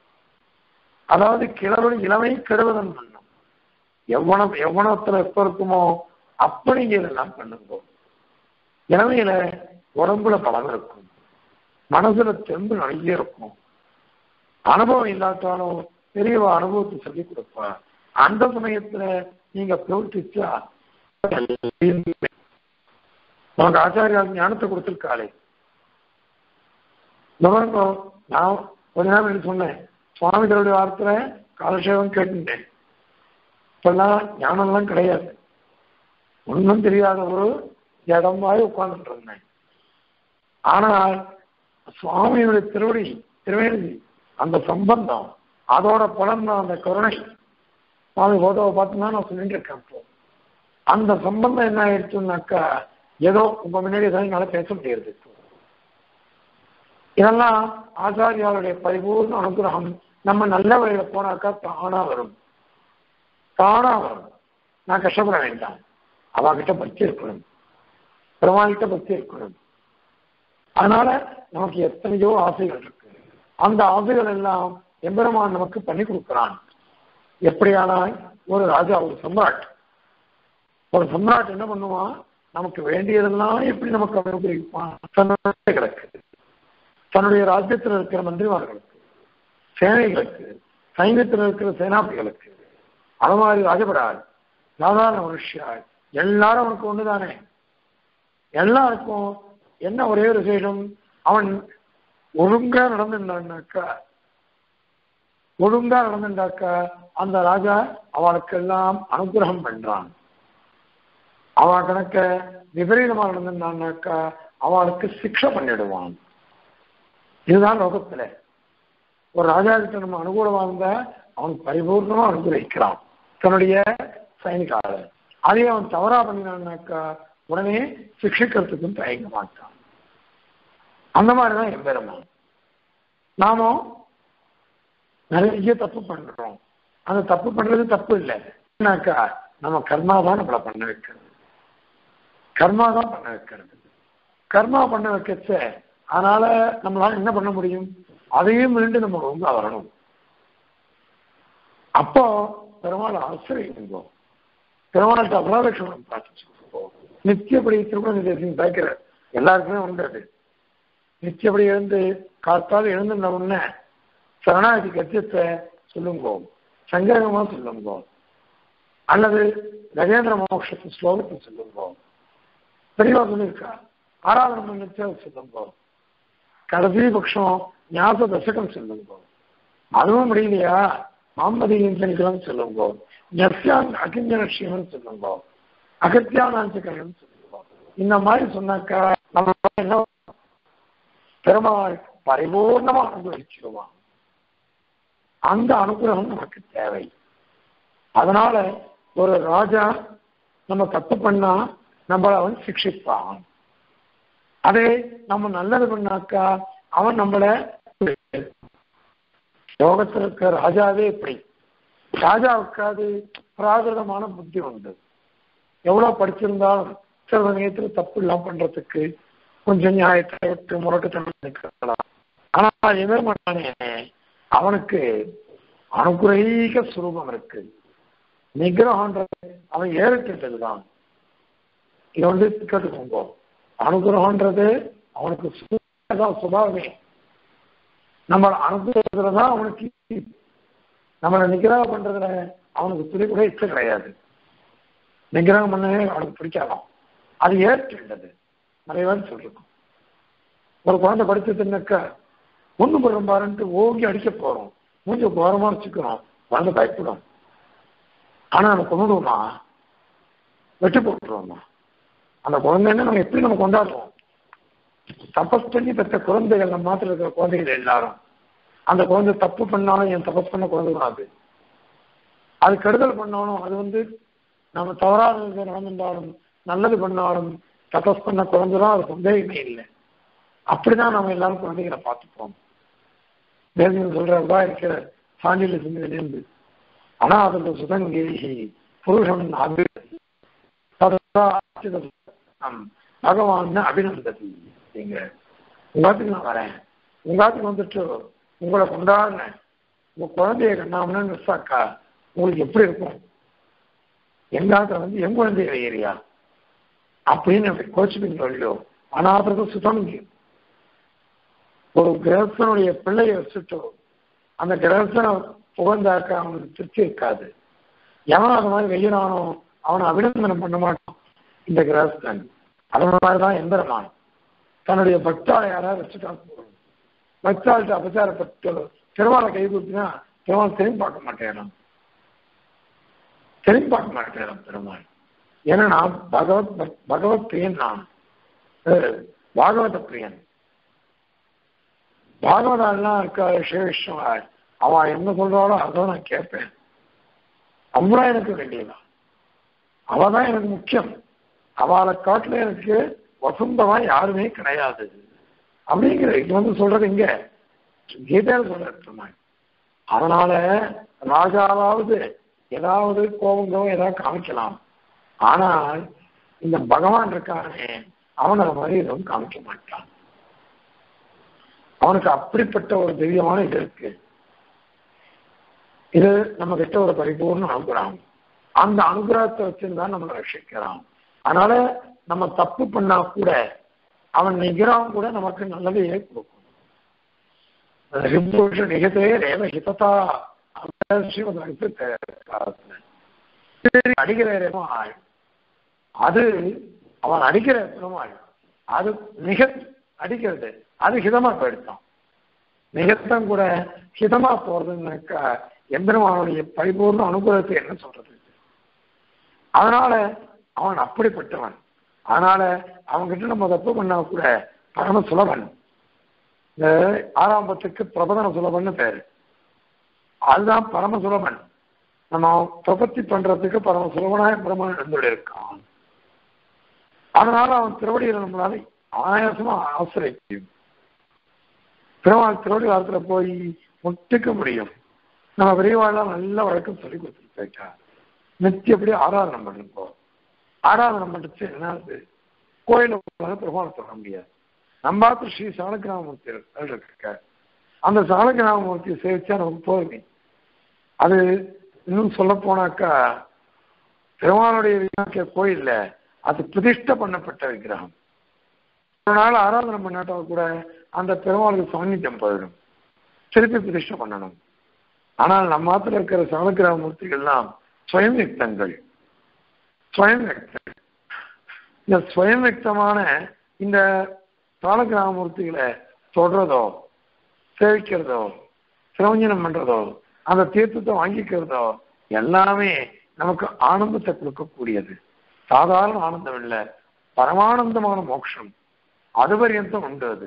அதாவது கிழவழி இளமை கிழவதன் முன்னம் எவ்வளவு எவ்வளத்துல எப்ப இருக்குமோ அப்படிங்கிறதெல்லாம் பண்ணுங்க இளமையில உடம்புல பலம் இருக்கும் மனசுல தெம்பு நிறைய இருக்கும் அனுபவம் இல்லாட்டாலும் பெரியவ அனுபவத்தை சொல்லி கொடுப்பா அந்த சமயத்துல நீங்க பிரவர்த்திச்சா உனக்கு ஆச்சாரியா ஞானத்தை கொடுத்துருக்காளே கவர்னோ நான் கொஞ்ச நேரம் எனக்கு சொன்னேன் சுவாமிகளுடைய வார்த்தை காலசேவம் கேட்டுட்டேன் இப்பெல்லாம் ஞானம்லாம் கிடையாது ஒன்றும் தெரியாத ஒரு இடமாய் உட்கார்ந்துட்டு இருந்தேன் ஆனால் சுவாமியுடைய திருவடி திருவேணி அந்த சம்பந்தம் அதோட பலன் தான் அந்த கருணை சுவாமி போட்டோவை பார்த்து நான் சொல்லிட்டு இருக்கேன் இப்போ அந்த சம்பந்தம் என்ன ஆயிடுச்சுன்னாக்கா ஏதோ உங்க முன்னாடி ஏதாவது என்னால பேச முடியாது இப்போ இதெல்லாம் ஆச்சாரியாருடைய பரிபூர்ண அனுகிரகம் நம்ம நல்ல வழியில போனாக்கா தானா வரும் தானா வரும் நான் கஷ்டப்பட வேண்டாம் அவகிட்ட பக்தி இருக்கணும் பெருமாள்கிட்ட பக்தி இருக்கணும் அதனால நமக்கு எத்தனையோ ஆசைகள் இருக்கு அந்த ஆசைகள் எல்லாம் எம்பெருமான் நமக்கு பண்ணி கொடுக்கிறான் எப்படியானால் ஒரு ராஜா ஒரு சம்ராட் ஒரு சம்ராட் என்ன பண்ணுவான் நமக்கு வேண்டியதெல்லாம் எப்படி நமக்கு அனுகிரகிப்பான் தன்னுடைய கிடக்கு தன்னுடைய ராஜ்யத்தில் இருக்கிற மந்திரிமார்களுக்கு சேனைகளுக்கு சைன்யத்தில் இருக்கிற சேனாபதிகளுக்கு அது மாதிரி ராஜபரால் சாதாரண மனுஷியாள் எல்லாரும் அவனுக்கு ஒண்ணுதானே எல்லாருக்கும் என்ன ஒரே ஒரு விசேஷம் அவன் ஒழுங்கா நடந்துட்டான்னாக்கா ஒழுங்கா நடந்துட்டாக்கா அந்த ராஜா அவனுக்கெல்லாம் அனுகிரகம் பண்றான் அவன் கணக்க விபரீதமா நடந்துட்டான்னாக்கா அவனுக்கு சிக்ஷை பண்ணிடுவான் இதுதான் லோகத்துல ஒரு ராஜா கிட்ட நம்ம அனுகூலமா இருந்தா அவன் பரிபூர்ணமா அனுகிரகிக்கிறான் தன்னுடைய சைனிகால அதே அவன் தவறா பண்ணினான்னாக்கா உடனே சிக்ஷிக்கிறதுக்கும் தயங்க மாட்டான் அந்த மாதிரிதான் எம்பெருமான் நாமும் நிறைய தப்பு பண்றோம் அந்த தப்பு பண்றது தப்பு இல்லை என்னக்கா நம்ம கர்மா தான் நம்மளை பண்ண வைக்கிறது கர்மா தான் பண்ண வைக்கிறது கர்மா பண்ண வைக்கச்ச அதனால நம்மளால என்ன பண்ண முடியும் அதையும் மீண்டு நம்ம ரொம்ப வரணும் அப்போ பெருமாள் ஆசிரியம் பெருமாள்கிட்ட அபராதட்சணம் பிரார்த்திச்சுக்கோ நித்தியப்படி திருமண தேசியம் பார்க்கிற எல்லாருக்குமே உண்டு அது நித்தியப்படி எழுந்து காத்தால் எழுந்துன உடனே சரணாகதி கத்தியத்தை சொல்லுங்கோ சங்கரகமா சொல்லுங்கோ அல்லது கஜேந்திர மோட்சத்து ஸ்லோகத்தை சொல்லுங்கோ பெரியவா சொல்லியிருக்கா ஆராதனை பண்ணிச்சு சொல்லுங்கோ கடைசி பட்சம் ஞாபக தசகம் சொல்லுங்கோ அதுவும் முடியலையா மாம்பதியின் சனிக்கிழமை சொல்லுங்கோ ஞான் அகிஞ்சலட்சியம்னு சொல்லுங்கோ அகத்தியானாஞ்சகரம் சொல்லுவோம் இந்த மாதிரி சொன்னாக்கா நம்ம என்ன பெருமாள் பரிபூர்ணமா அனுகிரகிச்சிருவான் அந்த அனுகிரகம் நமக்கு தேவை அதனால ஒரு ராஜா நம்ம தப்பு பண்ணா நம்மள அவன் சிக்ஷிப்பான் அதே நம்ம நல்லது பண்ணாக்கா அவன் நம்மள யோகத்தில் இருக்கிற ராஜாவே இப்படி ராஜாவுக்கு அது பிராகிருதமான புத்தி உண்டு எவ்வளவு படிச்சிருந்தாலும் சில சமயத்துல தப்பு இல்லாம பண்றதுக்கு கொஞ்சம் நியாயத்தை விட்டு முரட்டுத்தனம் இருக்கலாம் ஆனா எதிர் பண்ணானே அவனுக்கு அனுகிரக சுரூபம் இருக்கு நிகிரகன்றது அவன் ஏறிட்டுதான் இது வந்து கேட்டுக்கோங்க அனுகிரகன்றது அவனுக்கு சுதான் சுபாவமே நம்ம அனுகிரகத்துல தான் அவனுக்கு நம்மளை நிகிரகம் பண்றதுல அவனுக்கு துணி கூட இஷ்டம் கிடையாது நிகிரகம் பண்ணவே அவனுக்கு பிடிக்காதான் அது ஏற்றுள்ளது நிறைய பேர் சொல்லிருக்கோம் ஒரு குழந்தை படிச்சதுன்னாக்க ஒண்ணு பண்ணும் பாருன்ட்டு ஓங்கி அடிக்க போறோம் மூஞ்ச கோரமா வச்சுக்கிறோம் குழந்தை பயப்படும் ஆனா நம்ம கொண்டுடுவோமா வெட்டி போட்டுருவோமா அந்த குழந்தைன்னு நம்ம எப்படி நம்ம கொண்டாடுவோம் தபஸ் பண்ணி பெற்ற குழந்தைகள் நம்ம மாத்திர இருக்கிற குழந்தைகள் எல்லாரும் அந்த குழந்தை தப்பு பண்ணாலும் என் தபஸ் பண்ண குழந்தை கூடாது அது கெடுதல் பண்ணாலும் அது வந்து நம்ம தவறாக நடந்திருந்தாலும் நல்லது பண்ணாலும் தபஸ் பண்ண குழந்தைதான் அது சந்தேகமே இல்லை அப்படிதான் நம்ம எல்லாரும் குழந்தைகளை பார்த்துப்போம் வேதம் சொல்றதா இருக்கிற சாண்டில சிந்தனையிலிருந்து ஆனா அதோட சுதங்கேகி புருஷன் அபி பகவான் அபிநந்ததி நீங்க உங்காத்துக்கு நான் வரேன் உங்காத்துக்கு வந்துட்டு உங்களை கொண்டாடினேன் உங்க குழந்தைய கண்ணாமன்னு மிஸ்ஸாக்கா உங்களுக்கு எப்படி இருக்கும் எங்காத்துல வந்து என் குழந்தைய வைக்கிறியா அப்படின்னு அப்படி கோச்சுப்பீங்க இல்லையோ அனாதரது சுதங்கி ஒரு கிரகஸ்தனுடைய பிள்ளையை வச்சுட்டு அந்த கிரகஸ்தனை புகழ்ந்தாக்க அவனுக்கு திருப்தி இருக்காது எவன் அது மாதிரி வெயிலானோ அவனை அபிநந்தனம் பண்ண மாட்டான் இந்த கிரகஸ்தன் அது மாதிரிதான் எந்திரமான் தன்னுடைய பக்தாளை யாராவது வச்சுட்டா போதும் பக்தாள்கிட்ட அபச்சாரப்பட்டு திருவாளை கை கொடுத்தினா திருவாள் திரும்பி பார்க்க மாட்டேன் திரும்பி பார்க்க மாட்டேன் பெருமாள் ஏன்னா நான் பகவத் பக்- பகவத் பிரியன் நான் அஹ், பாகவத பிரியன் பாகவதாலாம் இருக்க சிவவிஷ்ணவ அவன் என்ன சொல்றாளோ அதை நான் கேட்பேன் அவ்வளோ எனக்கு வேண்டியதான் அவ தான் எனக்கு முக்கியம் அவளை காட்டுல எனக்கு வசந்தமா யாருமே கிடையாது அப்படிங்கிற இது வந்து சொல்றது இங்க கீதையில சொல்ற பெருமாள் அதனால ராஜாவாவது ஏதாவது கோபங்கம் ஏதாவது காமிக்கலாம் ஆனால் இந்த பகவான் இருக்கானே அவன் அது மாதிரி எதுவும் காமிக்க மாட்டான் அவனுக்கு அப்படிப்பட்ட ஒரு தெய்வமான இது இருக்கு இது நம்ம கிட்ட ஒரு பரிபூர்ண அனுகிரகம் அந்த அனுகிரகத்தை வச்சுதான் நம்மளை ரட்சிக்கிறான் அதனால நம்ம தப்பு பண்ணா கூட அவன் நிகரான் கூட நமக்கு நல்லதையே கொடுக்கும் ரிபுஷ நிகதே ரேவ ஹிததா அந்த ஸ்ரீமத் காலத்துல அடிக்கிற பெருமாள் அது அவன் அடிக்கிற பெருமாள் அது மிக அடிக்கிறது அது ஹிதமா போயிடுத்தான் நிகழ்த்தம் கூட ஹிதமா போறதுன்னாக்கா எம்பெருமானுடைய பரிபூர்ண அனுகிரகத்தை என்ன சொல்றது அதனால அவன் அப்படிப்பட்டவன் அதனால அவன்கிட்ட நம்ம தப்பு பண்ணா கூட பரம சுலபன் இந்த ஆரம்பத்துக்கு பிரபதன சுலபன்னு பேரு அதுதான் பரம சுலபன் நம்ம பிரபத்தி பண்றதுக்கு பரம சுலபனாய பிரம்மன் இருந்துடைய இருக்கான் அதனால அவன் திருவடியில் நம்மளால ஆயாசமா ஆசிரியம் பெருமாள் திருவடி வாரத்துல போய் முட்டுக்க முடியும் நம்ம பெரியவாழ்லாம் நல்ல வழக்கம் சொல்லி கொடுத்துட்டு போயிட்டா நித்தியப்படி ஆராதனை பண்ணிருப்போம் ஆராதனை பண்ணுறது என்னது கோயில பெருமாள் சொல்ல முடியாது நம்பாத்து ஸ்ரீ சாலக்கிராமூர்த்தி இருக்க அந்த சாலக்கிராமூர்த்தியை சேவிச்சா நமக்கு போதுமே அது இன்னும் சொல்ல போனாக்கா பெருமாளுடைய விநாயக கோயில்ல அது பிரதிஷ்டை பண்ணப்பட்ட விக்கிரகம் ஒரு நாள் ஆராதனை பண்ணாட்டா கூட அந்த பெருமாளுக்கு சாநித்தியம் போயிடும் திருப்பி பிரதிஷ்டை பண்ணணும் ஆனால் நம்ம மாத்திர இருக்கிற சாலக்கிராம மூர்த்திகள்லாம் ஸ்வயம் யுக்தங்கள் ஸ்வயம் யுக்தங்கள் இந்த ஸ்வயம் யுக்தமான இந்த சாலக்கிராம மூர்த்திகளை தொடுறதோ சேவிக்கிறதோ சிரவஞ்சனம் பண்றதோ அந்த தீர்த்தத்தை வாங்கிக்கிறதோ எல்லாமே நமக்கு ஆனந்தத்தை கொடுக்கக்கூடியது சாதாரண ஆனந்தம் இல்லை பரமானந்தமான மோட்சம் அது பரியந்தம் உண்டு அது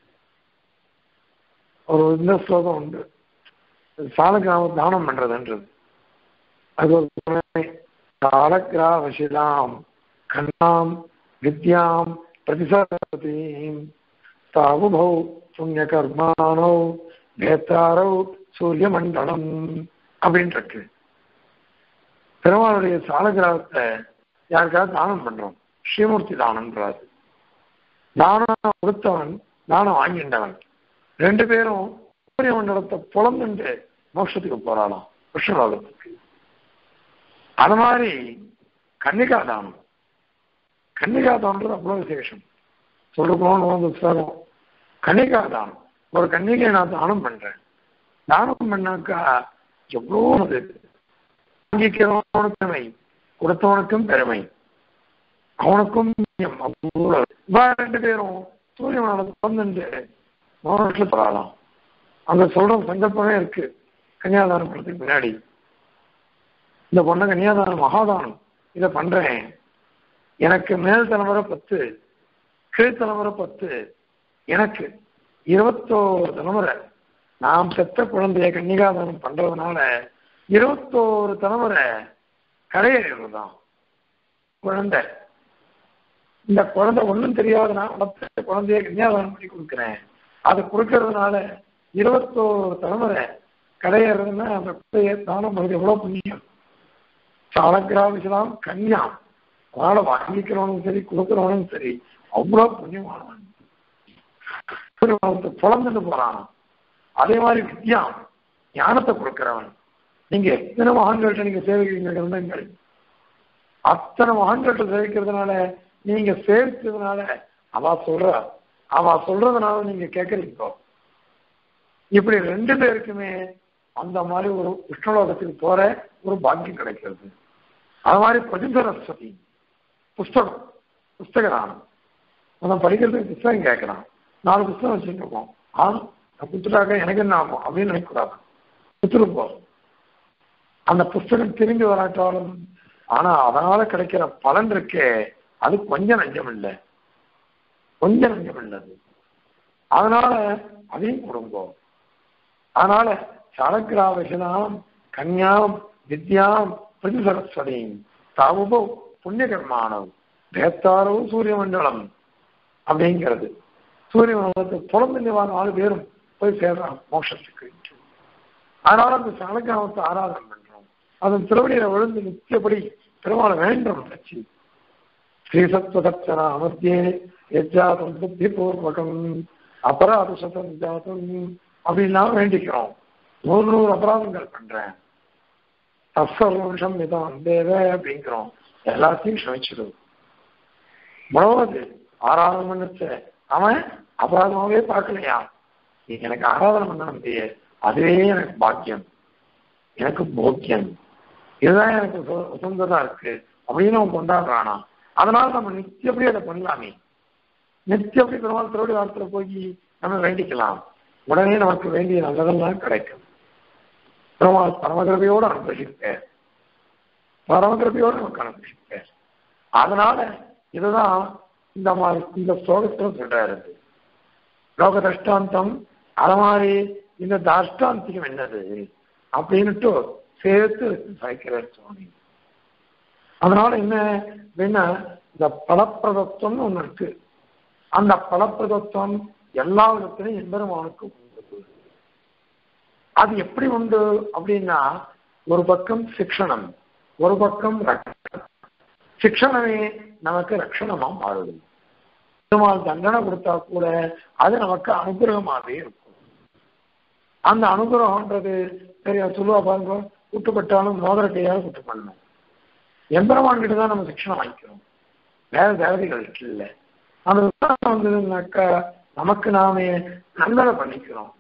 ஒரு இந்த ஸ்லோகம் உண்டு சாலக்கிராம தானம் பண்றதுன்றது அது ஒரு சாலக்கிராவசிதாம் கண்ணாம் வித்யாம் பிரதிசரதீம் தாவுபௌ புண்ணிய கர்மானோ நேத்தாரோ சூரிய மண்டலம் அப்படின்னு இருக்கு பெருமாளுடைய சாலக்கிராமத்தை யாருக்காவது தானம் பண்றோம் ஸ்ரீமூர்த்தி தானம்ன்றாரு தானம் கொடுத்தவன் தானம் வாங்கின்றவன் ரெண்டு பேரும் சூரிய மண்டலத்தை புலந்துண்டு மோட்சத்துக்கு போறாளாம் விஷ்ணுலோகத்துக்கு அது மாதிரி கன்னிகா தானம் கன்னிகா தானம்ன்றது அவ்வளவு விசேஷம் சொல்லணும்னு வந்து புத்தகம் கன்னிகா தானம் ஒரு கன்னிகை நான் தானம் பண்றேன் தானம் பண்ணாக்கா எவ்வளோ அது வாங்கிக்கிறவனுக்கு பெருமை கொடுத்தவனுக்கும் பெருமை அவனுக்கும் புண்ணியம் அவ்வளவு. இவா ரெண்டு பேரும் சூரிய மண்டலத்தை வந்துட்டு மோனத்தில் போறாளாம் அங்க சொல்ற சங்கல்பமே இருக்கு கன்னியாதானம் பண்றதுக்கு முன்னாடி இந்த பொண்ணை கன்னியாதானம் மகாதானம் இதை பண்றேன் எனக்கு மேல் தலைமுறை பத்து கீழ் தலைமுறை பத்து எனக்கு இருபத்தோரு தலைமுறை நாம் பெத்த குழந்தைய கன்னிகாதானம் பண்றதுனால இருபத்தோரு தலைமுறை கடையறிவுதான் குழந்தை இந்த குழந்தை ஒண்ணும் தெரியாத நான் வளர்த்த குழந்தைய கன்னியாதானம் பண்ணி கொடுக்குறேன் அது கொடுக்கறதுனால இருபத்தோரு தலைமுறை கடையறதுன்னா அந்த குழந்தைய தானம் பண்ணுறது எவ்வளவு புண்ணியம் சாலக்கிராமிசலாம் கன்யா அதனால வாங்கிக்கிறவனும் சரி கொடுக்கிறவனும் சரி அவ்வளவு புண்ணியமானவன் புலந்துட்டு போறான் அதே மாதிரி வித்யா ஞானத்தை கொடுக்கிறவன் நீங்க எத்தனை மகான்கள்ட்ட நீங்க சேவிக்கிறீங்க கிரந்தங்கள் அத்தனை மகான்கள்ட்ட சேவிக்கிறதுனால நீங்க சேர்த்ததுனால அவ சொல்றா அவ சொல்றதுனால நீங்க கேட்கறீங்க இப்படி ரெண்டு பேருக்குமே அந்த மாதிரி ஒரு விஷ்ணுலோகத்துக்கு போற ஒரு பாக்கியம் கிடைக்கிறது அது மாதிரி பிரதிசரஸ்வதி புஸ்தகம் புஸ்தக தானம் நம்ம படிக்கிறதுக்கு புஸ்தகம் கேட்கலாம் நாலு புஸ்தகம் வச்சுட்டு இருக்கோம் ஆனா குத்துட்டாக்க எனக்கு என்ன ஆகும் அப்படின்னு நினைக்கக்கூடாது குத்துருப்போம் அந்த புஸ்தகம் திரும்பி வராட்டாலும் ஆனா அதனால கிடைக்கிற பலன் இருக்கே அது கொஞ்சம் நஞ்சம் இல்லை கொஞ்சம் நஞ்சம் இல்லை அது அதனால அதையும் கொடுங்கோ அதனால சாலக்கிராவசனாம் கன்யாம் வித்யாம் பிரதி சரஸ்வதியும் தாவுபோ புண்ணிய கர்மானவ் வேத்தாரோ சூரிய மண்டலம் அப்படிங்கிறது சூரிய மண்டலத்தை புலந்து நாலு பேரும் போய் சேர்றான் மோட்சத்துக்கு அதனால அந்த சாலக்கிராமத்தை ஆராதனை பண்றோம் அதன் திருவடியில விழுந்து நித்தியபடி பெருமாளை வேண்டும் வச்சு ஸ்ரீசத்வதர்ச்சனா அமர்த்தியே எஜாதம் புத்தி பூர்வகம் அபராத சதம் ஜாதம் அப்படின்லாம் வேண்டிக்கிறோம் நூறு நூறு அபராதங்கள் பண்றேன் தசர்வம்சம் இதான் தேவ அப்படிங்கிறோம் எல்லாத்தையும் க்ஷமிச்சிடும் மூணாவது ஆராதனை பண்ணச்ச அவன் அபராதமாவே பார்க்கலையா எனக்கு ஆராதனை பண்ண முடியே அதுவே எனக்கு பாக்கியம் எனக்கு போக்கியம் இதுதான் எனக்கு சுதந்திரா இருக்கு அப்படின்னு அவன் கொண்டாடுறானா அதனால நம்ம நித்தியப்படி அதை பண்ணலாமே நித்தியப்படி பெருமாள் திருவடி வாரத்துல போய் நம்ம வேண்டிக்கலாம் உடனே நமக்கு வேண்டிய நல்லதெல்லாம் கிடைக்கும் பெருமாள் பரமகிருபையோடு அனுபவிச்சிருப்பார் பரமகிருபையோடு நமக்கு அனுபவிச்சிருப்பார் அதனால இதுதான் இந்த மாதிரி இந்த ஸ்லோகத்துல சொல்றாரு லோக தஷ்டாந்தம் அது மாதிரி இந்த தாஷ்டாந்திகம் என்னது அப்படின்னுட்டு சேர்த்து சாய்க்கிறார் சுவாமி அதனால என்ன அப்படின்னா இந்த பலப்பிரதத்துவம்னு ஒண்ணு இருக்கு அந்த பலப்பிரதத்துவம் எல்லா விதத்திலும் எம்பெருமானுக்கு உண்டு அது எப்படி உண்டு அப்படின்னா ஒரு பக்கம் சிக்ஷணம் ஒரு பக்கம் ரட்சணம் சிக்ஷணமே நமக்கு ரட்சணமா மாறுது பெருமாள் தண்டனை கொடுத்தா கூட அது நமக்கு அனுகிரகமாகவே இருக்கும் அந்த அனுகிரகம்ன்றது சரியா சொல்லுவா பாருங்க குட்டுப்பட்டாலும் மோதிர கையால் குட்டு பண்ணணும் எம்பெருமான் கிட்ட தான் நம்ம சிக்ஷனம் வாங்கிக்கிறோம் வேற தேவதைகள் இல்லை அந்த விசாரம் வந்ததுன்னாக்கா நமக்கு நாமே நல்லதை பண்ணிக்கிறோம்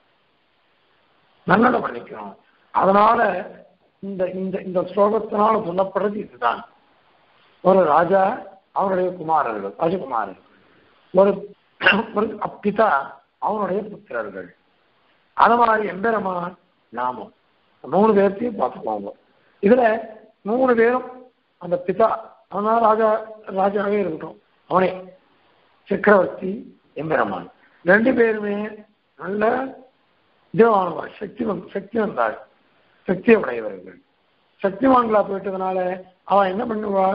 நல்லதை பண்ணிக்கிறோம் அதனால இந்த இந்த இந்த ஸ்லோகத்தினால சொல்லப்படுறது இதுதான் ஒரு ராஜா அவருடைய குமாரர்கள் ராஜகுமாரர்கள் ஒரு ஒரு அப்பிதா அவனுடைய புத்திரர்கள் அது மாதிரி எம்பெருமான் நாமம் மூணு பேர்த்தையும் பார்த்துக்கோங்க இதுல மூணு பேரும் அந்த பிதா அதனால ராஜா ராஜாவே இருக்கட்டும் அவனே சக்கரவர்த்தி எம்பெருமான் ரெண்டு பேருமே நல்ல இதுவானவா சக்தி சக்தி வந்தாள் சக்தி உடையவர்கள் சக்திவான்களா போயிட்டதுனால அவன் என்ன பண்ணுவா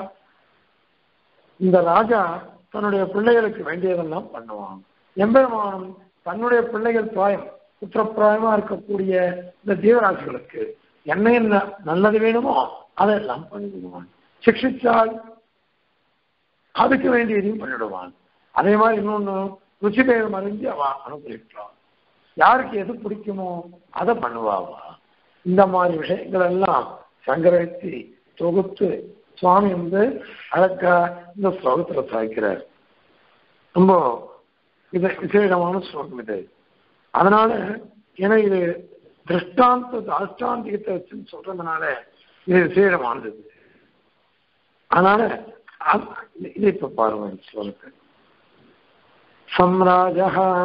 இந்த ராஜா தன்னுடைய பிள்ளைகளுக்கு வேண்டியதெல்லாம் பண்ணுவான் எம்பெருமானும் தன்னுடைய பிள்ளைகள் பிராயம் புத்திரப்பிராயமா இருக்கக்கூடிய இந்த ஜீவராசிகளுக்கு என்ன என்ன நல்லது வேணுமோ அதெல்லாம் பண்ணிவிடுவான் சிக்ஷிச்சால் அதுக்கு வேண்டியதையும் பண்ணிடுவான் அதே மாதிரி இன்னொன்னு ருச்சி பேர் மறைஞ்சு அவ அனுபவிக்கிறான் யாருக்கு எது பிடிக்குமோ அதை பண்ணுவாவா இந்த மாதிரி விஷயங்கள் எல்லாம் சங்கரித்து தொகுத்து சுவாமி வந்து அழகா இந்த ஸ்லோகத்துல சாய்க்கிறார் ரொம்ப இது விசேஷமான ஸ்லோகம் இது அதனால ஏன்னா இது திருஷ்டாந்த தாஷ்டாந்திகத்தை வச்சுன்னு சொல்றதுனால இது விசேஷமானது அதனால இது இப்ப பாருங்க ஸ்லோகத்தை सम्राजः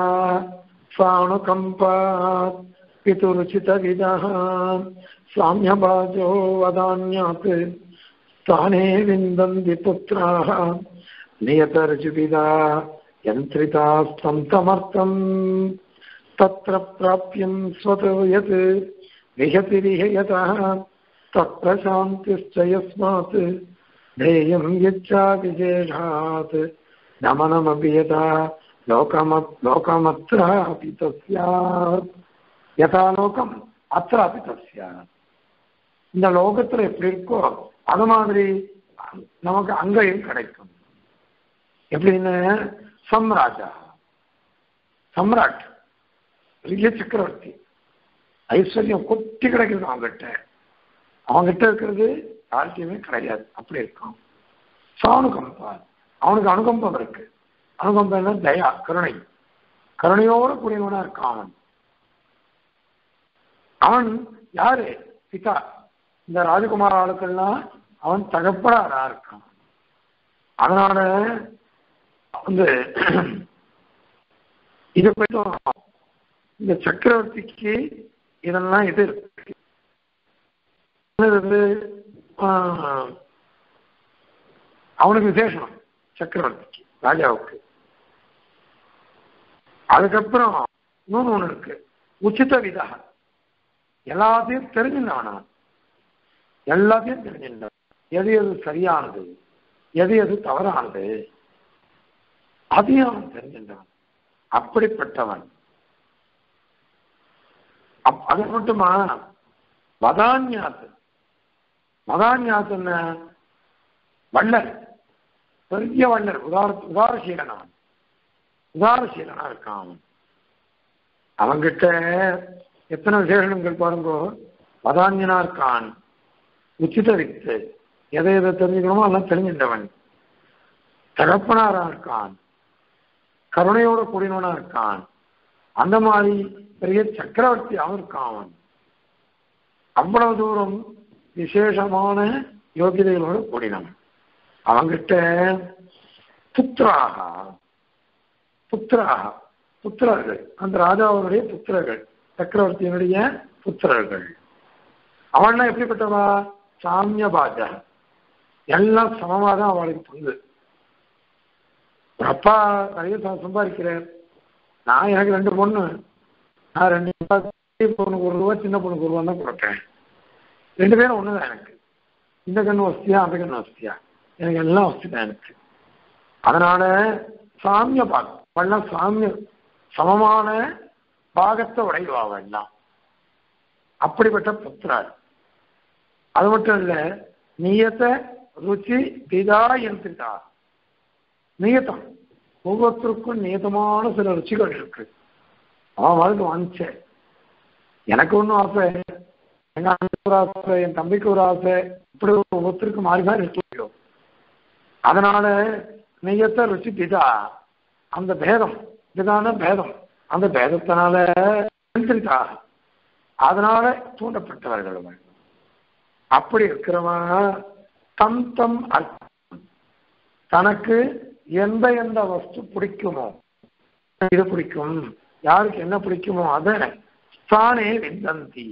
साणुकम्पात् पितुरुचितविदः साम्यभाजो वदान्यात् स्थाने विन्दन्ति पुत्राः नियतर्जुविदा यन्त्रितास्तं तमर्थम् तत्र प्राप्यं स्वतो यत् विहतिरिह यतः तत्र शान्तिश्च यस्मात् ध्येयं यच्चाविशेषात् दमनमपि यथा लोकमत् लोकमत्रापि तस्यात् யதா லோகம் அत्रापि தஸ்யாத் இந்த லோகத்துல எப்படி இருக்கோ அது மாதிரி நமக்கு அங்கேயும் கிடைக்கும் எப்படின்னு சம்ராஜா சம்ராட் பெரிய சக்கரவர்த்தி ஐஸ்வர்யம் கொட்டி கிடைக்கிறது அவங்ககிட்ட அவங்ககிட்ட இருக்கிறது யார்கிட்டயுமே கிடையாது அப்படி இருக்கும் சாணுகம்பா அவனுக்கு அனுகம்பம் இருக்கு அனுகம்பம் தயா கருணை கருணையோட கூடியவனா இருக்கான் அவன் அவன் யாரு பிதா இந்த ராஜகுமார ஆளுக்கெல்லாம் அவன் தகப்பனாரா இருக்கான் அதனால வந்து இது கொஞ்சம் இந்த சக்கரவர்த்திக்கு இதெல்லாம் இது இருக்கு இது வந்து, ஆஹ், அவனுக்கு விசேஷம் சக்கரவர்த்திக்கு ராஜாவுக்கு அதுக்கப்புறம் இன்னொன்று ஒன்று இருக்கு உச்சித விதா எல்லாத்தையும் தெரிஞ்சிருந்தவனா எல்லாத்தையும் தெரிஞ்சிருந்தவன் எது எது சரியானது எது எது தவறானது அதையும் அவன் தெரிஞ்சிருந்தவன் அப்படிப்பட்டவன் அப்- அது மட்டுமா வதான்யாத்து வதான்யாத்து என்ன வள்ளல் பெரிய வள்ளல் உதார உதாரசீலன் அவன் உதாரசீலனா இருக்கான் அவன் அவன்கிட்ட எத்தனை விசேஷங்கள் பாருங்கோ வதான்யனா இருக்கான் உச்சித வித்து எதை எதை தெரிஞ்சுக்கணுமோ எல்லாம் தெரிஞ்சின்றவன் தகப்பனாரா இருக்கான் கருணையோட கூடினவனா இருக்கான் அந்த மாதிரி பெரிய சக்கரவர்த்தியாகவும் இருக்கான் அவன் அவ்வளவு தூரம் விசேஷமான யோகிதைகளோடு கூடினவன் அவங்கிட்ட புத்திராக புத்திராக புத்திரர்கள் அந்த ராஜாவுடைய புத்திரர்கள் சக்கரவர்த்தியினுடைய புத்திரர்கள் அவன்லாம் எப்படிப்பட்டவா சாமிய பாஜா எல்லாம் சமமா தான் அவளுக்கு பங்கு ஒரு அப்பா நிறைய ச- சம்பாதிக்கிறேன் நான் எனக்கு ரெண்டு பொண்ணு நான் ரெண்டு ரூபாய் பெரிய பொண்ணுக்கு ஒரு ரூபா சின்ன பொண்ணுக்கு ஒரு ரூபா தான் கொடுப்பேன் ரெண்டு பேரும் ஒண்ணுதான் எனக்கு இந்த கண்ணு வசதியா அந்த கண்ணு வசதியா எனக்கு எல்லாம் வசதி தான் எனக்கு அதனால சாமிய பாகம் அவள்லாம் சாமிய சமமான பாகத்தை உடையவா எல்லாம் அப்படிப்பட்ட புத்திரார் அது மட்டும் இல்ல நியத்த ருச்சி பிதா என்கிட்டா நியத்தம் ஒவ்வொருத்தருக்கும் நியதமான சில ருச்சிகள் இருக்கு அவன் வாழ்க்கை வாங்கிச்சேன் எனக்கு ஒன்றும் ஆசை எங்க அண்ணனுக்கு ஒரு ஆசை என் தம்பிக்கு ஒரு ஆசை இப்படி ஒவ்வொருத்தருக்கு மாறி மாறி இருக்கு அதனால நியத்த ருச்சி பிதா அந்த பேதம் பிதான பேதம் அந்த பேதத்தினால நியந்திரிதா. அதனால தூண்டப்பட்டவர்கள் அவர்கள். அப்படி இருக்கிறவன் தம் தம் அர்த்தம் தனக்கு எந்த எந்த வஸ்து பிடிக்குமோ இது பிடிக்கும் யாருக்கு என்ன பிடிக்குமோ அதை தானே விந்தந்தி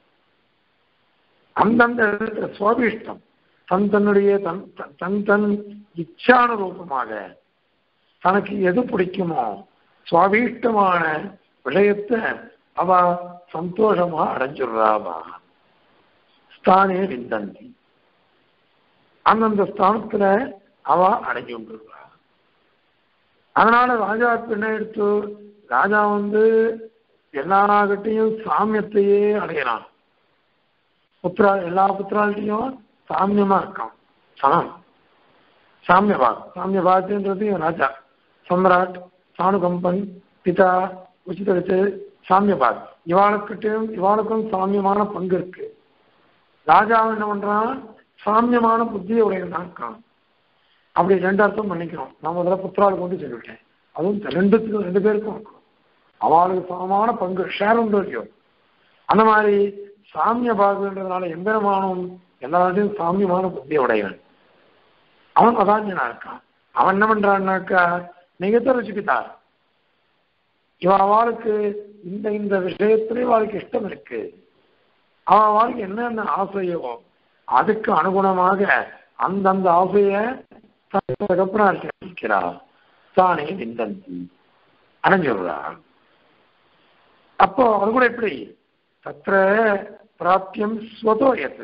அந்தந்த இடத்துல சுவாபிஷ்டம் தன் தன்னுடைய தன் தன்- தன் தன் இச்சானுரூபமாக தனக்கு எது பிடிக்குமோ சுவாபீஷ்டமான விஷயத்தை அவ சந்தோஷமா அடைஞ்சுடுறாவா ஸ்தானே விந்தந்தி அந்தந்த ஸ்தானத்துல அவ அடைஞ்சு கொண்டுருவா அதனால ராஜாவுக்கு என்ன எடுத்து ராஜா வந்து எல்லார்கிட்டையும் சாமியத்தையே அடையலாம் புத்திரா எல்லா புத்திரால்கிட்டையும் சாமியமா இருக்கான் சமம் சாமியபாக் சாமியபாக்ன்றது இவன் ராஜா சம்ராட் சாணுகம்பன் பிதா உச்சிதரித்து சாமியபாக் இவாளுக்கிட்டையும் இவாளுக்கும் சாமியமான பங்கு இருக்கு ராஜா என்ன பண்றான் சாமியமான புத்தியை உடையவனா இருக்கான் அப்படி ரெண்டு அர்த்தம் பண்ணிக்கிறோம் நான் முதல்ல புத்திரால் கொண்டு சொல்லிவிட்டேன் அதுவும் ரெண்டுத்துக்கும் ரெண்டு பேருக்கும் இருக்கும் அவளுக்கு சமமான பங்கு ஷேர் உண்டு இல்லையோ அந்த மாதிரி சாமிய பாகுன்றதுனால எந்திரமானவன் எல்லாத்தையும் சாமியமான புத்தியை உடையவன் அவன் அதாஞ்சனா இருக்கான் அவன் என்ன பண்றான்னாக்கா நிகத்த ருச்சிப்பித்தா இவன் அவளுக்கு இந்த இந்த விஷயத்திலே அவளுக்கு இஷ்டம் இருக்கு அவன் அவளுக்கு என்னென்ன ஆசையோ அதுக்கு அனுகுணமாக அந்தந்த ஆசைய தகப்பனார் இருக்கிறார் தானே விந்தந்தி அடைஞ்சுடுறார் அப்போ அது கூட எப்படி தத்திர பிராப்தியம் ஸ்வதோயத்து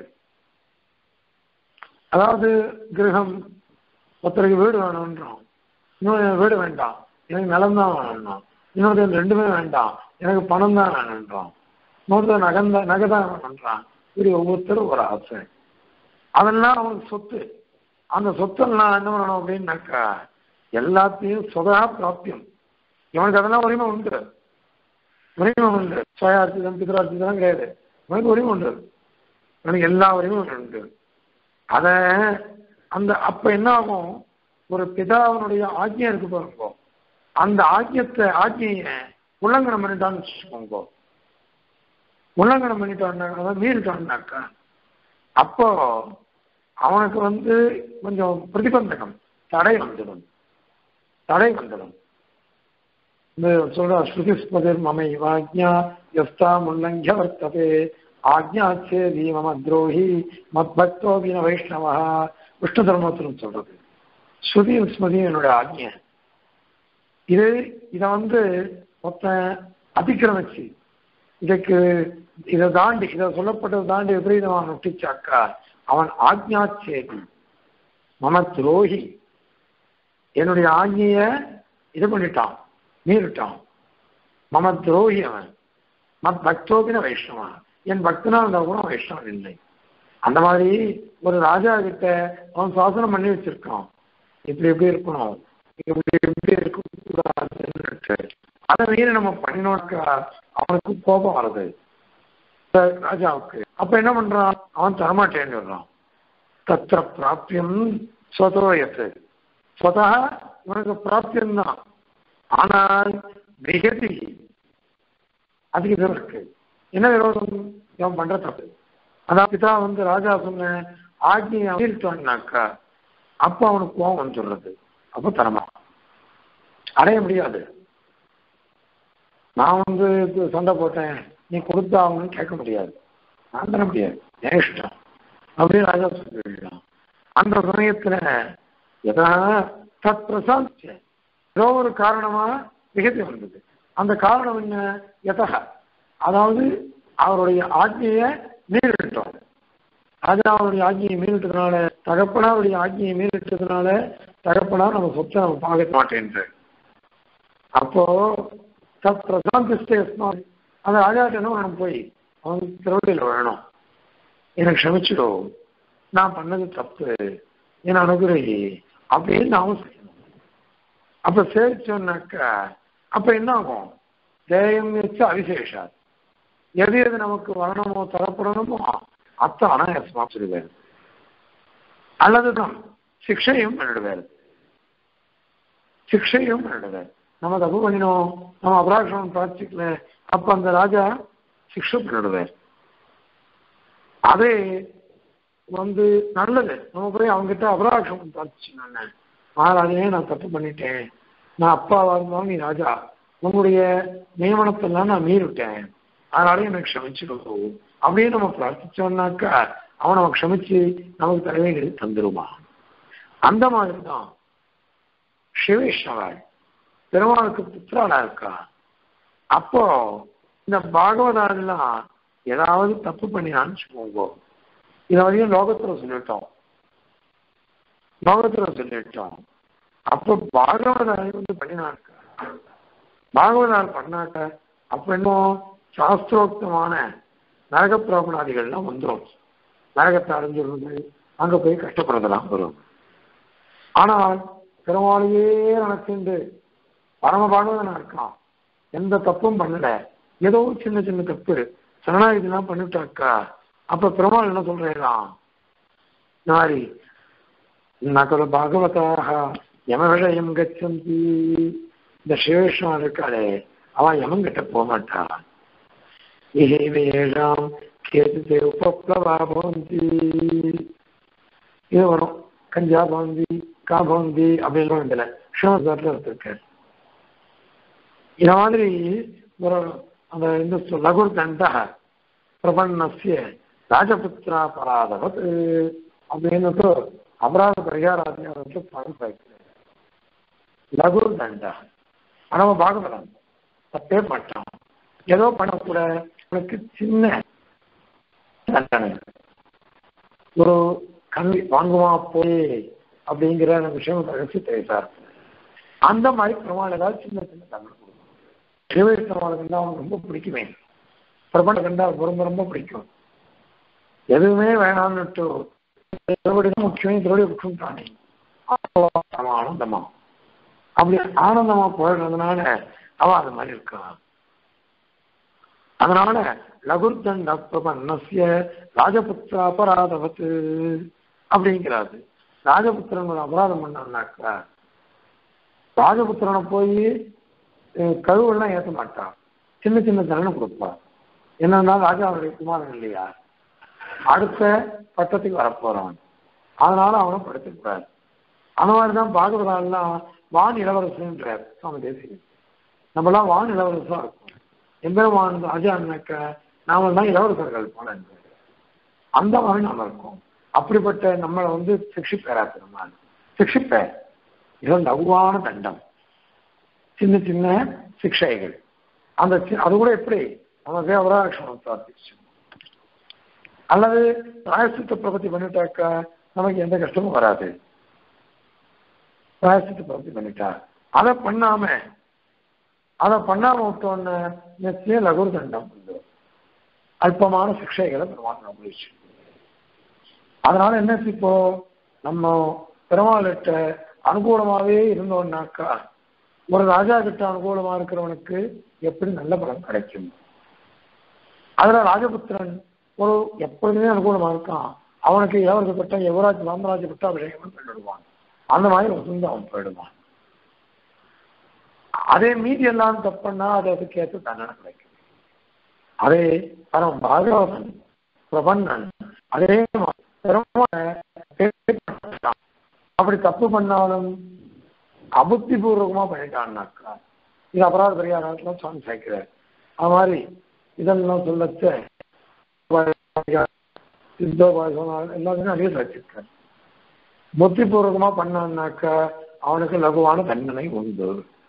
அதாவது கிரகம் ஒருத்தருக்கு வீடு வேணும்ன்றோம் இன்னொரு வீடு வேண்டாம் எனக்கு நிலம் தான் வேணும்ன்றோம் இன்னொருத்தர் ரெண்டுமே வேண்டாம் எனக்கு பணம் தான் வேணும்ன்றோம் இன்னொருத்தர் நகந்த நகை தான் வேணும்ன்றான் இப்படி ஒவ்வொருத்தரும் ஒரு ஆசை அதெல்லாம் அவனுக்கு சொத்து அந்த சொத்தெல்லாம் என்ன பண்ணணும் அப்படின்னாக்கா எல்லாத்தையும் சுதா பிராப்தியம் இவனுக்கு அதெல்லாம் உரிமை உண்டு உரிமை உண்டு சுயார்த்திதம் பிதரார்த்திதம் கிடையாது இவனுக்கு உரிமை உண்டு இவனுக்கு எல்லா உரிமையும் உண்டு அத அந்த அப்ப என்ன ஆகும் ஒரு பிதாவினுடைய ஆஜ்யம் இருக்கு பாருங்க அந்த ஆஜ்யத்தை ஆஜ்ய உல்லங்கனம் பண்ணிட்டான்னு வச்சுக்கோங்க உல்லங்கனம் பண்ணிட்டான்னா அதாவது மீறிட்டான்னாக்கா அப்போ அவனுக்கு வந்து கொஞ்சம் பிரதிபந்தகம் தடை வந்துடும் தடை வந்துடும் இந்த சொல்ற ஸ்ருதிஸ்பதிர் மமை ஆக்ஞா எஸ்தா முல்லங்கிய வர்த்ததே ஆக்ஞா சேதி மம துரோகி மத் பக்தோபின வைஷ்ணவா விஷ்ணு தர்மத்திலும் சொல்றது ஸ்ருதியும் ஸ்மதியும் என்னுடைய ஆக்ஞை இது இதை வந்து மொத்தம் அதிக்கிரமிச்சு இதுக்கு இதை தாண்டி இதை சொல்லப்பட்டதை தாண்டி விபரீதமாக நொட்டிச்சாக்கா அவன் ஆக்ஞா சேதி மம துரோகி என்னுடைய ஆజ్ఞைய இது பண்ணிட்டான் மீறிட்டான் மம துரோகி அவன் மத் பக்தோபின வைஷ்ணவன் என் பக்தனா இருந்தா கூட வைஷ்ணவன் இல்லை அந்த மாதிரி ஒரு ராஜா கிட்ட அவன் சாசனம் பண்ணி வச்சிருக்கான் இப்படி எப்படி இருக்கணும் இப்படி எப்படி இருக்கக்கூடாதுன்னு அதை மீறி நம்ம பண்ணினோம்னாக்கா அவனுக்கு கோபம் வருது ராஜாவுக்கு அப்ப என்ன பண்றான் அவன் தரமாட்டேன்னு சொல்றான் தத்திர பிராப்தியம் சொதோயத்து சொதா இவனுக்கு பிராப்தியம் தான் ஆனால் மிகதி அதுக்கு இது இருக்கு என்ன விரோதம் இவன் பண்ற தப்பு அதான் பிதா வந்து ராஜா சொன்ன ஆக்னியை மீறிட்டான்னாக்கா அப்ப அவனுக்கு கோவம் வந்துடுறது அப்ப தரமா அடைய முடியாது நான் வந்து சண்டை போட்டேன் நீ கொடுத்தாங்கன்னு கேட்க முடியாது நான் தர முடியாது என் இஷ்டம் அப்படின்னு ராஜா சொல்லிடலாம் அந்த சமயத்துல எதா தத் பிரசாந்த் ஏதோ ஒரு காரணமா மிகத்தி வந்தது அந்த காரணம் என்ன எதா அதாவது அவருடைய ஆజ్ఞையை மீறிட்டோம் ராஜாவுடைய ஆజ్ఞையை மீறிட்டதுனால தகப்பனாருடைய ஆజ్ఞையை மீறிட்டதுனால தகப்பனா நம்ம சொத்தை நம்ம பார்க்க மாட்டேன்ற அப்போ தத் பிரசாந்தி அந்த ராஜாட்ட என்ன வேணும் போய் அவன் திருவள்ளியில் வேணும் எனக்கு க்ஷமிச்சிடும் நான் பண்ணது தப்பு என் அனுகிரகி அப்படின்னு நாமும் செய்யணும் அப்ப சேவிச்சோம்னாக்கா அப்ப என்ன ஆகும் தேயம் வச்சு அவிசேஷா எது எது நமக்கு வரணுமோ தரப்படணுமோ அத்தை அனாயாசமா சொல்லுவார் அல்லதுதான் சிக்ஷையும் பண்ணிடுவார் சிக்ஷையும் பண்ணிடுவார் நம்ம தப்பு பண்ணினோம் நம்ம அபராஷம் பிரார்த்திக்கல அப்ப அந்த ராஜா சிக்ஷை பண்ணிடுவார் அதே வந்து நல்லது நம்ம போய் அவங்ககிட்ட அபராஷம் பிரார்த்திச்சு நான் மகாராஜனே நான் தப்பு பண்ணிட்டேன் நான் அப்பாவா இருந்தாலும் நீ ராஜா உன்னுடைய நியமனத்தெல்லாம் நான் மீறிட்டேன் அதனால எனக்கு க்ஷமிச்சுக்கோ அப்படியே நம்ம பிரார்த்திச்சோம்னாக்கா அவன் நம்ம க்ஷமிச்சு நமக்கு தலைவைகளை தந்துருமா அந்த மாதிரி தான் சிவேஷ்ணவாள் பெருமாளுக்கு புத்திராளா இருக்கா அப்போ இந்த பாகவதாரெல்லாம் ஏதாவது தப்பு பண்ணினான்னு வச்சுக்கோங்க இதை வரையும் லோகத்துல சொல்லிட்டோம் லோகத்துல சொல்லிட்டோம் அப்ப பாகவதாரி வந்து பண்ணினாக்க பாகவதார் பண்ணாக்க அப்ப இன்னும் சாஸ்திரோக்தமான நரக பிராபணாதிகள்லாம் வந்துடும் நரகத்தை அடைஞ்சிருந்து அங்க போய் கஷ்டப்படுறதெல்லாம் வரும் ஆனால் பெருமாளையே நினைச்சுண்டு பரம பாகவதனா இருக்கான் எந்த தப்பும் பண்ணல ஏதோ சின்ன சின்ன தப்பு சரணாகிதிலாம் பண்ணிவிட்டாக்கா அப்ப பெருமாள் என்ன சொல்றான் நாரி நகல பாகவதாக யமவிஷயம் கச்சந்தி இந்த சிவேஷ்ணம் இருக்காளே அவன் யமங்கிட்ட போக மாட்டான் ஏழாம் கேத்து உபப்ளவா பவந்தி இது வரும் கஞ்சா பவந்தி கா பவந்தி அப்படின்னு இதுல சிவசாரில் எடுத்திருக்காரு இந்த மாதிரி ஒரு அந்த இந்த லகுர் தண்ட பிரபன்னசிய ராஜபுத்திரா பராதவத் அப்படின்னுட்டு அபராத பரிகாராத்தியாரத்தை பணம் பார்க்கிறார் லகுர் தண்டா ஆனா பாகவதம் தப்பே மாட்டான் ஏதோ பண்ணக்கூட உனக்கு சின்ன தண்டனை ஒரு கல்வி வாங்குமா போய் அப்படிங்கிற விஷயம் ரகசிய பேசார் அந்த மாதிரி பிரமாணம் ஏதாவது சின்ன சின்ன தண்டனை கொடுக்கும் திருவேற்றவாளர் கண்டா அவனுக்கு ரொம்ப பிடிக்குமே பிரபண்ட கண்டா ரொம்ப ரொம்ப பிடிக்கும் எதுவுமே வேணாம்னுட்டு திருவடி முக்கியம் திருவடி விட்டுட்டானே ஆனந்தமா அப்படி ஆனந்தமா போயிடுறதுனால அவன் அது மாதிரி இருக்கான் அதனால லகுர்தண்ட பிரபன்னசிய ராஜபுத்திர அபராதவத்து அப்படிங்கிறாரு ராஜபுத்திரன் ஒரு அபராதம் பண்ணான்னாக்கா ராஜபுத்திரனை போய் கழுவெல்லாம் ஏற்ற மாட்டான் சின்ன சின்ன தண்டனை கொடுப்பான் என்னன்னா ராஜாவுடைய குமாரன் இல்லையா அடுத்த பட்டத்துக்கு வரப்போறவன் அதனால அவனை படுத்தக்கூடாது அந்த மாதிரி தான் பாகவதாலாம் வான் இளவரசன்றார் சுவாமி தேசிகன் நம்மளாம் வான் இளவரசா இருக்கும் எம்பெருமான் ராஜான்னாக்க நாம தான் இளவரசர்கள் போல என்பது. அந்த மாதிரி நாம இருக்கோம் அப்படிப்பட்ட நம்மளை வந்து சிக்ஷிப்பேராக்கு நம்ம சிக்ஷிப்பேர் இது லகுவான தண்டம் சின்ன சின்ன சிக்ஷைகள் அந்த சி- அது கூட எப்படி நமக்கு அவராட்சணம் பிரார்த்திச்சு அல்லது பிராயசித்த பிரபத்தி பண்ணிட்டாக்கா நமக்கு எந்த கஷ்டமும் வராது பிராயசித்த பிரபத்தி பண்ணிட்டா அதை பண்ணாம அதை பண்ணாம விட்டோன்னு நிச்சயம் லகுர் தண்டம் உண்டு அல்பமான சிக்ஷைகளை பெருமாள் அனுபவிச்சு அதனால என்ன இப்போ நம்ம பெருமாள்கிட்ட அனுகூலமாவே இருந்தோம்னாக்கா ஒரு ராஜா கிட்ட அனுகூலமா இருக்கிறவனுக்கு எப்படி நல்ல பலன் கிடைக்கும் அதுல ராஜபுத்திரன் ஒரு எப்பொழுதுமே அனுகூலமா இருக்கான் அவனுக்கு இளவரச பட்டம் யுவராஜ் ராமராஜ பட்டம் அபிஷேகம் பண்ணிடுவான் அந்த மாதிரி வசந்து அவன் போயிடுவான் அதே மீதி எல்லாம் தப்புன்னா அது அதுக்கு ஏற்ற தண்டனை கிடைக்கும் அதே பரம் பாகவதன் பிரபன்னன் அதே மாதிரி பெருமாளை கேட்டுட்டான். அப்படி தப்பு பண்ணாலும் அபுத்தி பூர்வகமா பண்ணிட்டான்னாக்கா இது அபராத பரிகாரத்துல சுவாமி சேர்க்கிறார் அது மாதிரி இதெல்லாம் சொல்லச்ச சித்தோபாசம் எல்லாத்தையும் நிறைய வச்சிருக்காரு புத்தி பூர்வகமா பண்ணான்னாக்கா அவனுக்கு லகுவான தண்டனை உண்டு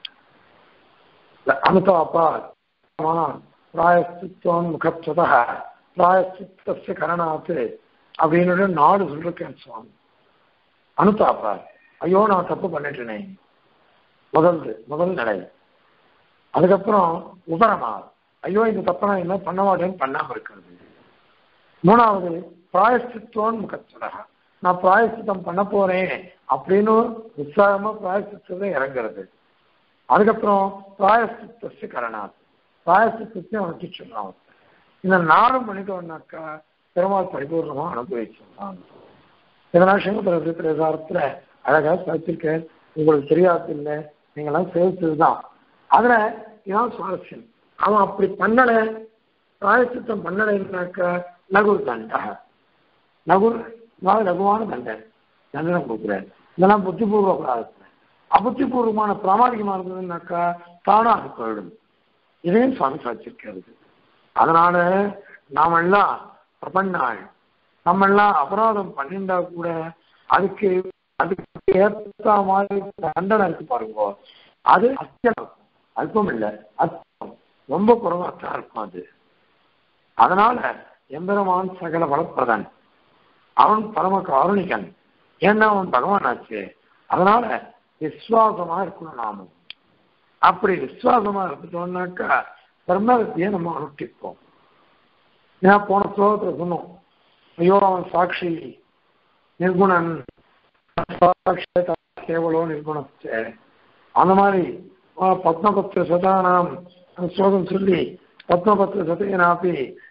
அனுதாப்பா பிராயஸ்தித்வம் முகப்சதா பிராயஸ்தித்தஸ்ய கரணாத்து அப்படின்னு நாடு சொல்லிருக்கேன் சுவாமி அனுதாப்பா ஐயோ நான் தப்பு பண்ணிட்டேனே முதல் முதல் நிலை அதுக்கப்புறம் உபரமா ஐயோ இந்த தப்பை நான் என்ன பண்ண மாட்டேன்னு பண்ணாம இருக்கிறது மூணாவது பிராயஸ்தித்வம் முகத்துவா நான் பிராயசித்தம் பண்ண போறேன் அப்படின்னு உற்சாகமா பிராயசித்தத்தை இறங்குறது அதுக்கப்புறம் பிராயசித்தस्य கரணாத் பிராயசித்தத்தையும் அவனுக்கு சொன்னான் இந்த நாளும் பண்ணிட்டோம்னாக்கா பெருமாள் பரிபூர்ணமா அனுபவிச்சிருந்தான் இதனால் சிவபுர பிரசாரத்துல அழகா சாதிச்சிருக்கேன் உங்களுக்கு தெரியாது இல்லை நீங்களாம் சேவிச்சதுதான் அதுல இதான் சுவாரஸ்யம் அவன் அப்படி பண்ணல பிராயசித்தம் பண்ணலைன்னாக்கா லகுர் தண்டா லகுர் அதாவது லகுவான தண்டனை தண்டனை கொடுக்குறாரு இதெல்லாம் புத்திபூர்வ அபராதத்தில் அபுத்திபூர்வமான பிராமணிகமா இருந்ததுன்னாக்கா தானாக போயிடும் இதையும் சுவாமி சாதிச்சிருக்கிறது அதனால நாம எல்லாம் பிரபன்னாள் நம்ம எல்லாம் அபராதம் பண்ணிண்டா கூட அதுக்கு அதுக்கு ஏற்ற மாதிரி தண்டனை இருக்கு பாருங்க அது அத்தியம் அல்பம் இல்லை அத்தியம் ரொம்ப குறைவாத்தான் இருக்கும் அது அதனால எம்பெருமான் சகல வளர்ப்பதன் அவன் பரம காருணிகன் ஏன்னா அவன் பகவான் ஆச்சு அதனால விஸ்வாசமா இருக்கணும் நாமும் அப்படி விஸ்வாசமா இருந்துட்டோம்னாக்கா பிரம்ம வித்தியை நம்ம அனுஷ்டிப்போம் ஏன்னா போன ஸ்லோகத்துல சொன்னோம் ஐயோ அவன் சாட்சி நிர்குணன் சாட்சி கேவலோ நிர்குணத்தை அந்த மாதிரி ஆஹ், பத்மபத்திர சதானாம் அந்த ஸ்லோகம் சொல்லி பத்மபத்திர சதையனாப்பி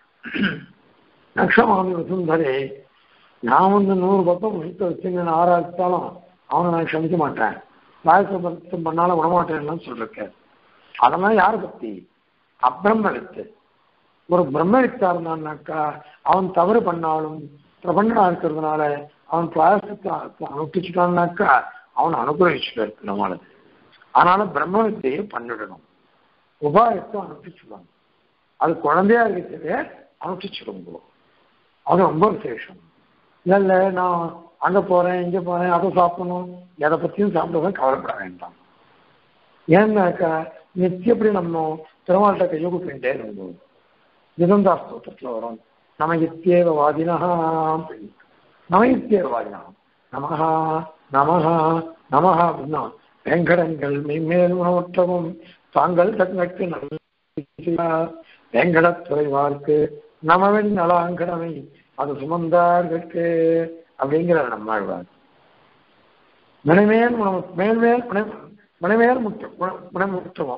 நக்ஷமாமி வசுந்தரே நான் வந்து நூறு பக்கம் வைத்து வச்சுங்க நான் ஆராய்ச்சாலும் அவனை நான் க்ஷமிக்க மாட்டேன் வாயசபத்தம் பண்ணாலும் விடமாட்டேன்னு சொல்லிருக்கேன் அதெல்லாம் யாரை பத்தி அப்பிரம்மவித்து ஒரு பிரம்மவித்தா இருந்தான்னாக்கா அவன் தவறு பண்ணாலும் பிரபண்டனா இருக்கிறதுனால அவன் பிராயசத்தை அனுப்பிச்சுட்டான்னாக்கா அவன் அனுகிரகிச்சுட்டு இருக்கு நம்மளுக்கு அதனால பிரம்மவித்தையை பண்ணிடணும் உபாயத்தை அனுப்பிச்சுடணும் அது குழந்தையா இருக்கிறதே அனுப்பிச்சிடுங்க அது ரொம்ப விசேஷம் இல்ல இல்ல நான் அங்க போறேன் இங்க போறேன் அதை சாப்பிடணும் எதை பத்தியும் சாப்பிடுவேன் கவலைப்பட வேண்டாம் ஏன்னாக்கா நித்தியப்படி நம்ம பெருமாள்கிட்ட கையை கூப்பிட்டே இருந்தோம் நிதந்தா ஸ்தோத்திரத்துல வரும் நம இத்தியேவ வாதினா நம இத்தியேவ வாதினா நமஹா நமஹா நமஹா அப்படின்னா வேங்கடங்கள் மெய்மேல் உணவற்றவும் தாங்கள் தங்களுக்கு நல்ல வேங்கடத்துறை வார்க்கு நமவென் நலாங்கடமை அது சுமந்தார்களுக்கு அப்படிங்கிறார் நம்மாழ்வார் மனைமேல் உணவு மேல்மேல் மனை- மனைமேல் முற்ற மனை முற்றவும்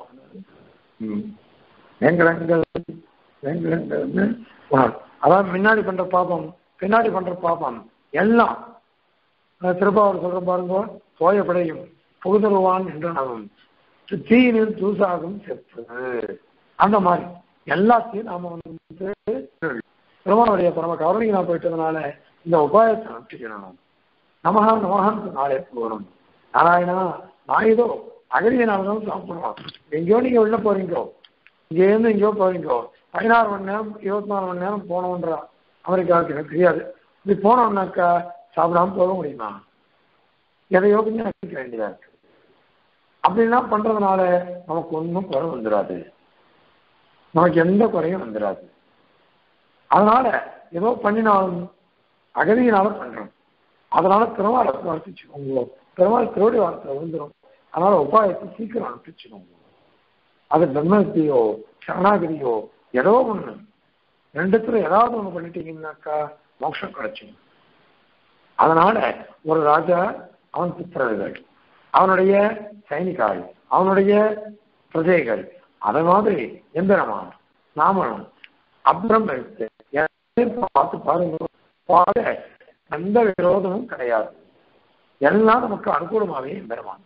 வேங்கடங்கள் வேங்கடங்கள் உணவு அதாவது முன்னாடி பண்ற பாபம் பின்னாடி பண்ற பாபம் எல்லாம் அஹ் திருப்பாவூர் சொல்ற பாருங்க தோயப்படையும் புகுதருவான் என்ற நவம் தீயினில் தூசாகும் செத்து அந்த மாதிரி எல்லாத்தையும் நாம வந்து பெருமானுடைய பரம கருணைக்கு நான் போயிட்டதுனால இந்த உபாயத்தை நம்பிக்கணும் நமகா நமகான்னு நாளே போகணும் நாராயணா நான் ஏதோ அகதியனால்தான் சாப்பிடுவோம் எங்கேயோ நீங்க உள்ள போறீங்கோ இங்க இருந்து எங்கேயோ போறீங்கோ பதினாறு மணி நேரம் இருபத்தி நாலு மணி நேரம் போனோன்றா அமெரிக்காவுக்கு எனக்கு தெரியாது இப்படி போனோம்னாக்கா சாப்பிடாம போக முடியுமா எதையோ கொஞ்சம் நினைக்க வேண்டியதா இருக்கு அப்படிலாம் பண்றதுனால நமக்கு ஒன்றும் குறை வந்துடாது நமக்கு எந்த குறையும் வந்துடாது அதனால ஏதோ பண்ணினாலும் அகதியினால பண்றோம் அதனால திருமாலை வளர்த்துச்சுக்கோங்க பெருமாள் திருவடி வார்த்தை விழுந்துடும் அதனால உபாயத்தை சீக்கிரம் அனுப்பிச்சுக்கோங்க அது பிரம்மத்தியோ சரணாகதியோ ஏதோ ஒண்ணு ரெண்டுத்துல ஏதாவது ஒண்ணு பண்ணிட்டீங்கன்னாக்கா மோட்சம் கிடைச்சிடும் அதனால ஒரு ராஜா அவன் புத்திரர்கள் அவனுடைய சைனிகாள் அவனுடைய பிரஜைகள் அதை மாதிரி எந்திரமான் நாமளும் அப்புறம் இருக்கு பார்த்து பாருங்க பாருங்க எந்த விரோதமும் கிடையாது எல்லாம் நமக்கு அனுகூலமாகவே எம்பெருமான்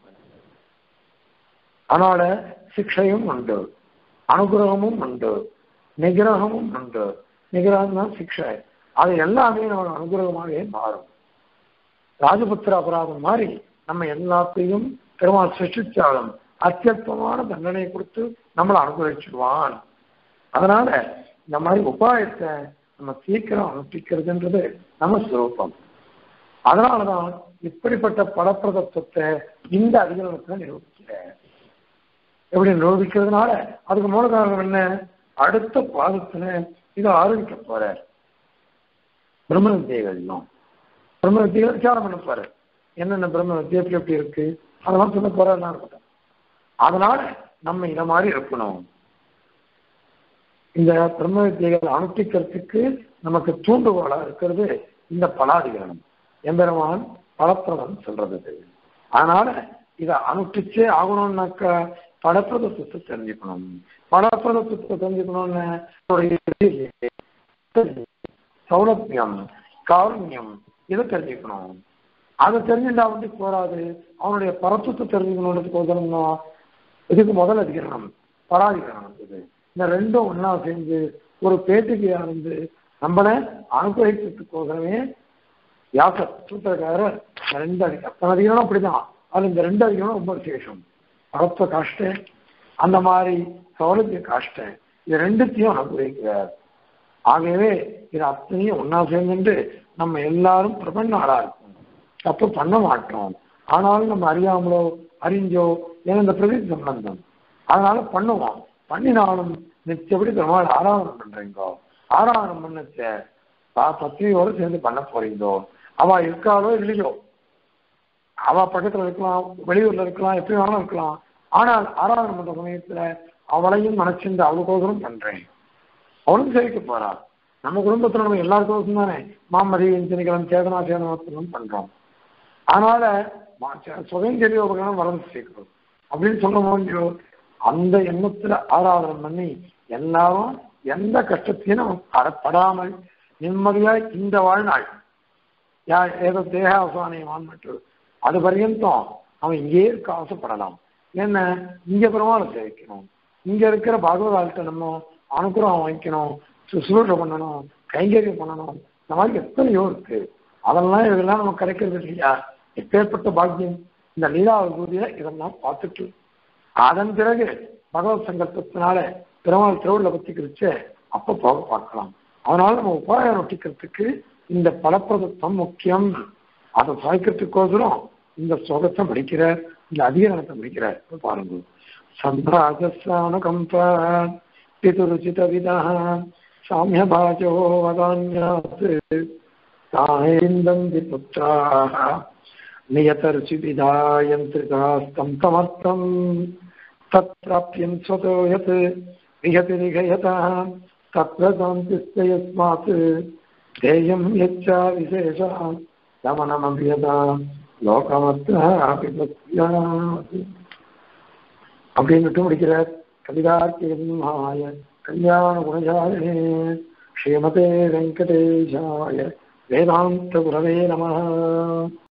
அதனால சிக்ஷையும் உண்டு அனுகிரகமும் உண்டு நிகிரகமும் உண்டு நிகிரகம் தான் சிக்ஷை அது எல்லாமே நமக்கு அனுகிரகமாகவே மாறும் ராஜபுத்திர அபராதம் மாதிரி நம்ம எல்லாத்தையும் பெருமாள் சிருஷ்டிச்சாலும் அத்தியல்பமான தண்டனை கொடுத்து நம்மளை அனுபவிச்சிடுவான் அதனால இந்த மாதிரி உபாயத்தை நம்ம சீக்கிரம் அனுப்பிக்கிறதுன்றது நம்ம சுரூபம் அதனாலதான் இப்படிப்பட்ட பலப்பிரதத்துவத்தை இந்த அதிகாரத்தை நிரூபிக்கிற எப்படி நிரூபிக்கிறதுனால அதுக்கு மூல காரணம் என்ன அடுத்த பாதத்துல இதை ஆரம்பிக்க போற பிரம்ம வித்தியைகள்லாம் பிரம்ம வித்தியைகள் விசாரம் பண்ண போற என்னென்ன பிரம்ம வித்தியை எப்படி எப்படி இருக்கு அதெல்லாம் சொல்ல போறா இருக்கட்டும் அதனால நம்ம இந்த மாதிரி இருக்கணும் இந்த பிரம்ம வித்தியைகள் அனுஷ்டிக்கிறதுக்கு நமக்கு தூண்டுகோலா இருக்கிறது இந்த பலாதிகரணம் எம்பெருமான் பலப்பிரதம் சொல்றது இது. அதனால இதை அனுஷ்டிச்சே ஆகணும்னாக்கா பலப்பிரதத்துவத்தை தெரிஞ்சுக்கணும் பலப்பிரதத்துவத்தை தெரிஞ்சுக்கணும்னு அவருடைய சௌலபியம் காருண்யம் இதை தெரிஞ்சுக்கணும் அதை தெரிஞ்சுட்டா வந்து போராது அவனுடைய பரத்துவத்தை தெரிஞ்சுக்கணுன்றதுக்கு உதவணும்னா இதுக்கு முதல் அதிகரணம் பராதிகரணம் இது இந்த ரெண்டும் ஒண்ணா சேர்ந்து ஒரு பேட்டிக்கையா இருந்து நம்மளை அனுகிரகிக்கிறதுக்கோசரமே வியாச சூத்திரக்காரர் இந்த ரெண்டு அதிகம் அத்தனை அதிகாரம் அப்படிதான் அது இந்த ரெண்டு அதிகாரம் ரொம்ப விசேஷம் பரத்துவ காஷ்ட அந்த மாதிரி சௌலபிய காஷ்ட இது ரெண்டுத்தையும் அனுகிரகிக்கிறார் ஆகவே இது அத்தனையும் ஒன்னா சேர்ந்துட்டு நம்ம எல்லாரும் பிரபன்னாளா இருக்கும் தப்பு பண்ண மாட்டோம் ஆனாலும் நம்ம அறியாமலோ அறிஞ்சோ ஏன்னா இந்த பிரதி சம்பந்தம் அதனால பண்ணுவோம் பண்ணினாலும் நிச்சயப்படி பெருமாள் ஆராதனம் பண்றீங்கோ ஆராதனம் பண்ணச்ச பத்திரியோட சேர்ந்து பண்ண போறீங்கோ அவ இருக்காளோ இல்லையோ அவ பக்கத்துல இருக்கலாம் வெளியூர்ல இருக்கலாம் எப்படி வேணாலும் இருக்கலாம் ஆனால் ஆராதனை பண்ற சமயத்துல அவளையும் மனசிந்து அவளுக்கோசரம் பண்றேன் அவளும் சேவிக்க போறா நம்ம குடும்பத்துல நம்ம எல்லாருக்கும் தானே மாமதி சினிக்கலம் சேதனா சேதனத்தும் பண்றோம் அதனால சுதந்திரிய உபகரணம் வளர்ந்து சேர்க்கிறோம் அப்படின்னு சொல்ல முடியும் அந்த எண்ணத்துல ஆராதனை பண்ணி எல்லாரும் எந்த கஷ்டத்தையும் நம்ம படப்படாமல் நிம்மதியா இந்த வாழ்நாள் யா ஏதோ தேகாவசானியமான் மற்றும் அது பர்யந்தம் அவன் இங்கே இருக்க ஆசைப்படலாம் என்ன இங்க பெருமாளை சேவிக்கணும் இங்க இருக்கிற பாகவதாள்கிட்ட நம்ம அனுகிரகம் வாங்கிக்கணும் சுசுரூஷை பண்ணணும் கைங்கரியம் பண்ணணும் இந்த மாதிரி எத்தனையோ இருக்கு அதெல்லாம் இதெல்லாம் நம்ம கிடைக்கிறது இல்லையா எப்பேற்பட்ட பாக்கியம் இந்த லீலா விபூதியில இதெல்லாம் பார்த்துட்டு அதன் பிறகு பகவத் சங்கல்பத்தினால பெருமாள் திருவிழா பத்தி குறிச்சு அப்ப போக பார்க்கலாம் அதனால நம்ம உபாயம் ஒட்டிக்கிறதுக்கு இந்த பலப்பிரதத்துவம் முக்கியம் அதை சாய்க்கிறதுக்கோசரம் இந்த ஸ்லோகத்தை படிக்கிற இந்த அதிகரணத்தை படிக்கிற பாருங்க சம்பிராஜஸ்தானுகம்ப பிதுருச்சிதவிதா சாமியபாஜோ வதான்யாத் சாஹேந்தந்தி புத்திராः नियतरुचिविधायन्त्रिकास्तं तमर्थम् तत्प्राप्यं स्वतो यत् विहति निगयतः तत्र शान्तिश्च यस्मात् ध्येयं यच्चा विशेषः गमनमभियता லோகமத்தாபி அப்படின்னுட்டு முடிக்கிறார் கவிதார்த்திகமாய கல்யாண குணஜாலினே ஸ்ரீமதே வெங்கடேஷாய வேதாந்த குரவே நம